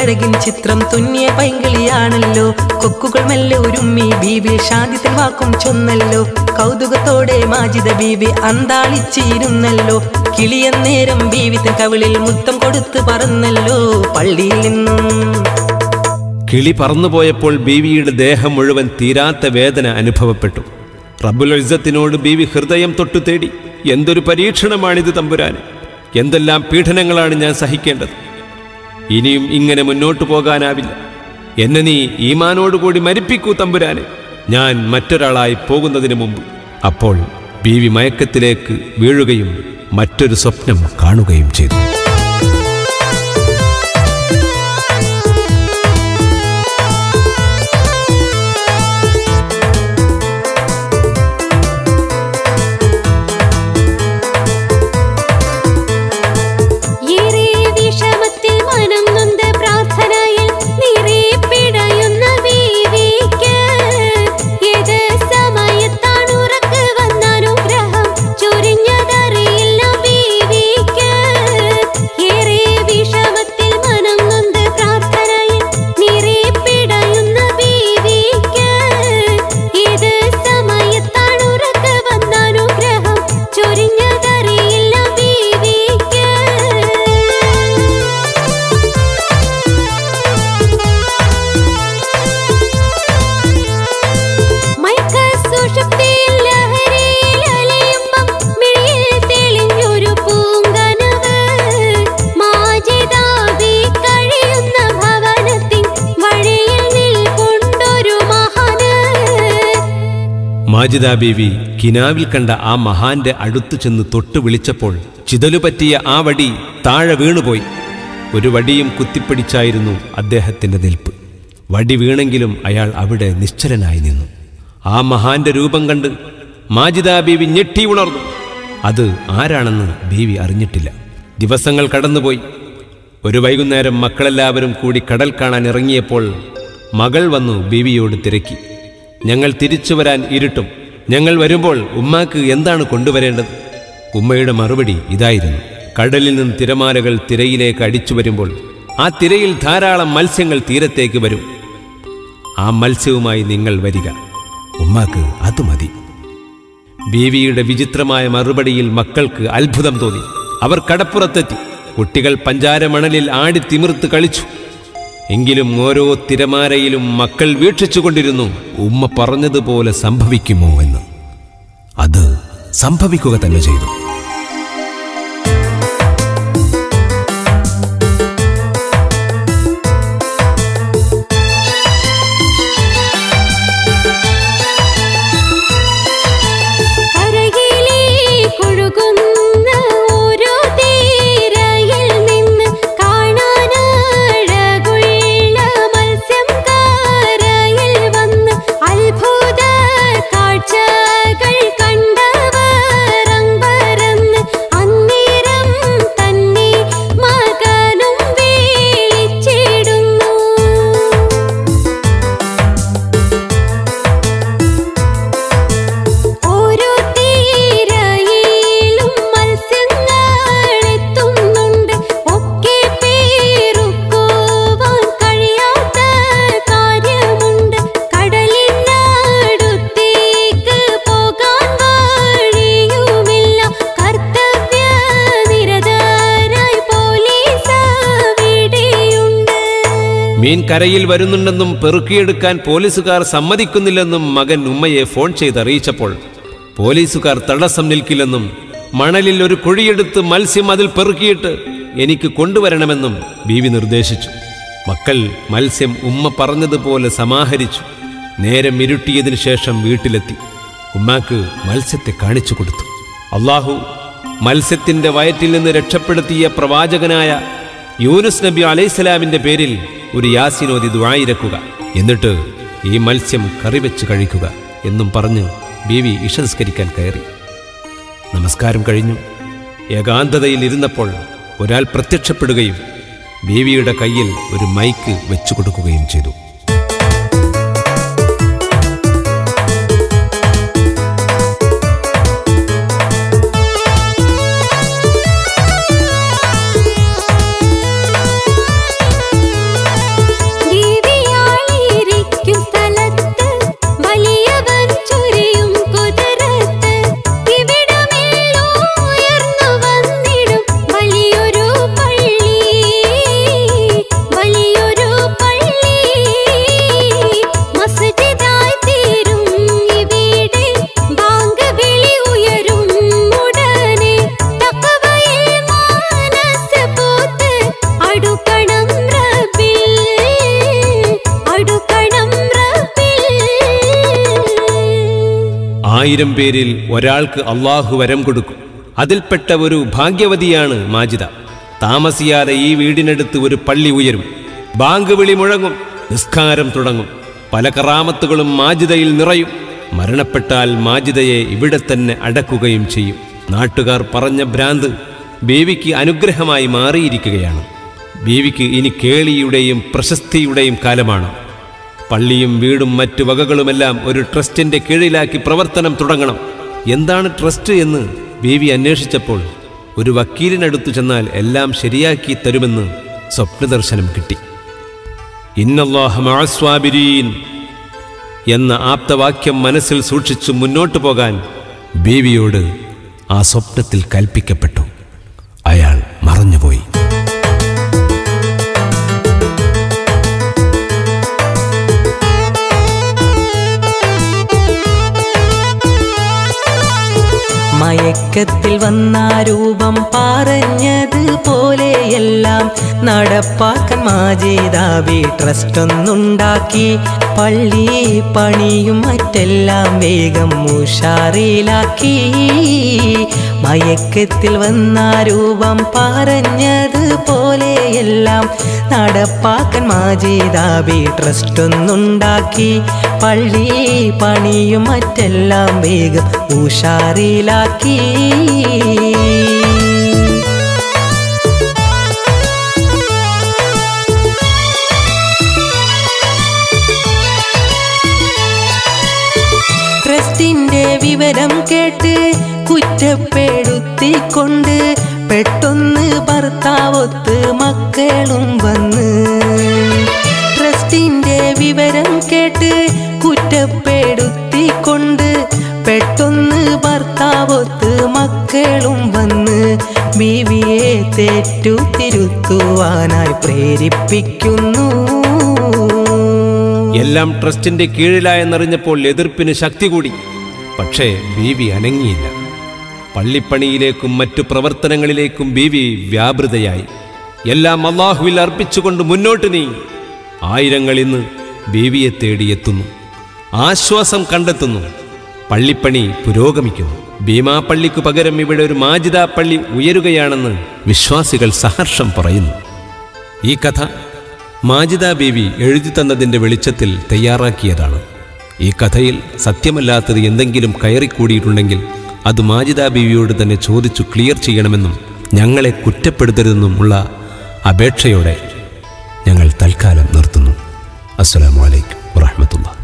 ചിറകിൻ ചിത്രം തുന്നിയ പൈങ്കിളിയാണല്ലോ കൊക്കുകൾ മെല്ലെ ഒരുമ്മി ബീവി ഷാദിത്തിൽ വാക്കും ചൊന്നല്ലോ കൗതുകത്തോടെ മാജിദ ബീവി അന്താളിച്ചിരുന്നല്ലോ കിളിയന്നേരം ബീവിത്തൻ കവിളിൽ മുത്തം കൊടുത്ത് പറന്നല്ലോ പള്ളിയിൽ നിന്നും കിളി പറന്നുപോയപ്പോൾ ബീവിയുടെ ദേഹം മുഴുവൻ തീരാത്ത വേദന അനുഭവപ്പെട്ടു റബ്ബുൽ ഇസ്സത്തിനോട് ബീവി ഹൃദയം തൊട്ടു തേടി എന്തൊരു പരീക്ഷണമാണിത് തമ്പുരാന് എന്തെല്ലാം പീഡനങ്ങളാണ് ഞാൻ സഹിക്കേണ്ടത് ഇനിയും ഇങ്ങനെ മുന്നോട്ടു പോകാനാവില്ല എന്നെ നീ ഈമാനോടുകൂടി മരിപ്പിക്കൂ തമ്പുരാന് ഞാൻ മറ്റൊരാളായി പോകുന്നതിന് മുമ്പ് അപ്പോൾ ബീവി മയക്കത്തിലേക്ക് വീഴുകയും മറ്റൊരു സ്വപ്നം കാണുകയും ചെയ്തു ഏറെ വിഷമത്തിൽ മനം നൊന്ത് പ്രാർത്ഥനയിൽ നിറയെ പിടയുന്ന ബീവിക്ക് ഏത് സമയത്താണ് ഉറക്ക് വന്ന അനുഗ്രഹം ചൊരിഞ്ഞതറിയില്ല ബീവിക്ക് ഏറെ വിഷമത്തിൽ മനം നൊന്ത് പ്രാർത്ഥനയിൽ നിറയെ പിടയുന്ന ബീവിക്ക് ഏത് സമയത്താണ് ഉറക്ക് വന്ന അനുഗ്രഹം ചൊരിഞ്ഞതറിയില്ല ബീവിക്ക് മയക്ക സുഷുപ്തിയിൽ ലഹരിയിൽ അലയുമ്പം മിഴിയിൽ തെളിഞ്ഞൊരു പൂങ്കനവ് മാജിദാബി കഴിയുന്ന ഭവനത്തിൻ വഴിയിൽ നിൽക്കൊണ്ടൊരു മഹാന് മാജിദ ബീവി കിനാവിൽ കണ്ട ആ മഹാന്റെ അടുത്തു ചെന്ന് തൊട്ടു വിളിച്ചപ്പോൾ ചിതലുപറ്റിയ ആ വടി താഴെ വീണുപോയി ഒരു വടിയും കുത്തിപ്പിടിച്ചായിരുന്നു അദ്ദേഹത്തിന്റെ നിൽപ്പ് വടി വീണെങ്കിലും അയാൾ അവിടെ നിശ്ചലനായി നിന്നു ആ മഹാന്റെ രൂപം കണ്ട് മാജിദ ബീവി ഞെട്ടി ഉണർന്നു അത് ആരാണെന്ന് ബീവി അറിഞ്ഞിട്ടില്ല ദിവസങ്ങൾ കടന്നുപോയി ഒരു വൈകുന്നേരം മക്കളെല്ലാവരും കൂടി കടൽ കാണാൻ ഇറങ്ങിയപ്പോൾ മകൾ വന്നു ബീവിയോട് തിരക്കി ഞങ്ങൾ തിരിച്ചു വരാൻ ഇരുട്ടും ഞങ്ങൾ വരുമ്പോൾ ഉമ്മാക്ക് എന്താണ് കൊണ്ടുവരേണ്ടത് ഉമ്മയുടെ മറുപടി ഇതായിരുന്നു കടലിൽ നിന്ന് തിരമാലകൾ തിരയിലേക്ക് അടിച്ചു വരുമ്പോൾ ആ തിരയിൽ ധാരാളം മത്സ്യങ്ങൾ തീരത്തേക്ക് വരും ആ മത്സ്യവുമായി നിങ്ങൾ വരിക ഉമ്മാക്ക് അത് മതി ബീവിയുടെ വിചിത്രമായ മറുപടിയിൽ മക്കൾക്ക് അത്ഭുതം തോന്നി അവർ കടപ്പുറത്തെത്തി കുട്ടികൾ പഞ്ചാരമണലിൽ ആടി തിമിർത്ത് കളിച്ചു എങ്കിലും ഓരോ തിരമാരയിലും മക്കൾ വീക്ഷിച്ചുകൊണ്ടിരുന്നു ഉമ്മ പറഞ്ഞതുപോലെ സംഭവിക്കുമോ എന്ന് അത് സംഭവിക്കുക തന്നെ ചെയ്തു കരകിലേ കൊഴുകുന്ന ഓരോ തീരയിൽ നിന്ന് കാണാനഴകുള്ള മത്സ്യം കരയിൽ വന്ന് അത്ഭുത കാഴ്ചകൾ കണ്ടവർ അമ്പരന്ന് അന്നേരം തന്നെ മകനും വീഴിച്ചിടുന്നു ഓരോ തീരയിലും മത്സ്യങ്ങളെത്തുന്നുണ്ട് ഒക്കെ പേറുക്കുവാൻ കഴിയാത്ത കാര്യമുണ്ട് കടലിനടുത്തേക്ക് പോകാൻ വഴിയുമില്ല കർത്തവ്യ നിരതരായി പോലീസ് അവിടെയുണ്ട് മീൻ കരയിൽ വരുന്നുണ്ടെന്നും പെറുക്കിയെടുക്കാൻ പോലീസുകാർ സമ്മതിക്കുന്നില്ലെന്നും മകൻ ഉമ്മയെ ഫോൺ ചെയ്തറിയിച്ചപ്പോൾ പോലീസുകാർ തടസ്സം നിൽക്കില്ലെന്നും മണലിൽ ഒരു കുഴിയെടുത്ത് മത്സ്യം അതിൽ പെറുക്കിയിട്ട് എനിക്ക് കൊണ്ടുവരണമെന്നും ബീവി നിർദ്ദേശിച്ചു മക്കൾ മത്സ്യം ഉമ്മ പറഞ്ഞതുപോലെ സമാഹരിച്ചു നേരം ഇരുട്ടിയതിനു ശേഷം വീട്ടിലെത്തി ഉമ്മാക്ക് മത്സ്യത്തെ കാണിച്ചു കൊടുത്തു അള്ളാഹു മത്സ്യത്തിന്റെ വയറ്റിൽ നിന്ന് രക്ഷപ്പെടുത്തിയ പ്രവാചകനായ യൂനുസ് നബി അലൈഹിസ്സലാമിന്റെ പേരിൽ ഒരു യാസിനോദി ദുആയിരക്കുക എന്നിട്ട് ഈ മത്സ്യം കറിവെച്ച് കഴിക്കുക എന്നും പറഞ്ഞ് ബീവി ഇഷംസ്കരിക്കാൻ കയറി നമസ്കാരം കഴിഞ്ഞു ഏകാന്തതയിൽ ഇരുന്നപ്പോൾ ഒരാൾ പ്രത്യക്ഷപ്പെടുകയും ബീവിയുടെ കയ്യിൽ ഒരു മൈക്ക് വെച്ചു കൊടുക്കുകയും ചെയ്തു ആയിരം പേരിൽ ഒരാൾക്ക് അള്ളാഹു വരം കൊടുക്കും അതിൽപ്പെട്ട ഒരു ഭാഗ്യവതിയാണ് മാജിദ താമസിയാതെ ഈ വീടിനടുത്ത് ഒരു പള്ളി ഉയരും ബാങ്ക് വിളി മുഴങ്ങും നിസ്കാരം തുടങ്ങും പല കറാമത്തുകളും മാജിദയിൽ നിറയും മരണപ്പെട്ടാൽ മാജിദയെ ഇവിടെ തന്നെ അടക്കുകയും ചെയ്യും നാട്ടുകാർ പറഞ്ഞ ഭ്രാന്ത് ബേവിക്ക് അനുഗ്രഹമായി മാറിയിരിക്കുകയാണ് ബീവിക്ക് ഇനി കേളിയുടെയും പ്രശസ്തിയുടെയും കാലമാണ് പള്ളിയും വീടും മറ്റു വകകളുമെല്ലാം ഒരു ട്രസ്റ്റിന്റെ കീഴിലാക്കി പ്രവർത്തനം തുടങ്ങണം എന്താണ് ട്രസ്റ്റ് എന്ന് ബീവി അന്വേഷിച്ചപ്പോൾ ഒരു വക്കീലിനടുത്തു ചെന്നാൽ എല്ലാം ശരിയാക്കി തരുമെന്ന് സ്വപ്നദർശനം കിട്ടി ഇന്നല്ലാഹ മഅസ്വാബിരീൻ എന്ന ആപ്തവാക്യം മനസ്സിൽ സൂക്ഷിച്ചു മുന്നോട്ടു പോകാൻ ബീവിയോട് ആ സ്വപ്നത്തിൽ കൽപ്പിക്കപ്പെട്ടു അയാൾ മറഞ്ഞുപോയി മയക്കത്തിൽ വന്ന രൂപം പറഞ്ഞത് പോലെയെല്ലാം നടപ്പാക്കാൻ മാജേതാവി ട്രസ്റ്റ് ഒന്നുണ്ടാക്കി പള്ളി പണിയും മറ്റെല്ലാം വേഗം ഉഷാറിലാക്കി മയക്കത്തിൽ വന്ന രൂപം പറഞ്ഞത് പോലെയെല്ലാം നടപ്പാക്കാൻ മാജേതാവി ട്രസ്റ്റ് ഒന്നുണ്ടാക്കി പള്ളി പണിയും മറ്റെല്ലാം വേഗം ഉഷാറിലാക്കി ട്രസ്റ്റിന്റെ വിവരം കേട്ട് കുറ്റപ്പെടുത്തിക്കൊണ്ട് പെട്ടൊന്ന് ഭർത്താവൊത്ത് മക്കളും വന്ന് ട്രസ്റ്റിന്റെ വിവരം കേട്ട് കുറ്റപ്പെടുത്തിക്കൊണ്ട് പെട്ടൊന്ന് ഭർത്താവൊത്ത് മക്കളും വന്ന് ബീവിയെ തെറ്റു തിരുത്തുവാനായി പ്രേരിപ്പിക്കുന്നു എല്ലാം ട്രസ്റ്റിന്റെ കീഴിലായെന്നറിഞ്ഞപ്പോൾ എതിർപ്പിന് ശക്തി കൂടി പക്ഷേ ബീവി അനങ്ങിയില്ല പള്ളിപ്പണിയിലേക്കും മറ്റു പ്രവർത്തനങ്ങളിലേക്കും ബീവി വ്യാപൃതയായി എല്ലാം അള്ളാഹുവിൽ അർപ്പിച്ചുകൊണ്ട് മുന്നോട്ട് നീങ്ങി ആയിരങ്ങൾ ഇന്ന് ബീവിയെ തേടിയെത്തുന്നു ആശ്വാസം കണ്ടെത്തുന്നു പള്ളിപ്പണി പുരോഗമിക്കുന്നു ഭീമാപള്ളിക്കു പകരം ഇവിടെ ഒരു മാജിദ പള്ളി ഉയരുകയാണെന്ന് വിശ്വാസികൾ സഹർഷം പറയുന്നു ഈ കഥ മാജിദ ബീവി എഴുതി തന്നതിൻ്റെ വെളിച്ചത്തിൽ തയ്യാറാക്കിയതാണ് ഈ കഥയിൽ സത്യമല്ലാത്തത് എന്തെങ്കിലും കയറിക്കൂടിയിട്ടുണ്ടെങ്കിൽ അത് മാജിദ ബീവിയോട് തന്നെ ചോദിച്ചു ക്ലിയർ ചെയ്യണമെന്നും ഞങ്ങളെ കുറ്റപ്പെടുത്തരുതെന്നും ഉള്ള അപേക്ഷയോടെ ഞങ്ങൾ തൽക്കാലം നിർത്തുന്നു അസ്സലാമു അലൈക്കും വറഹ്മത്തുള്ളാഹി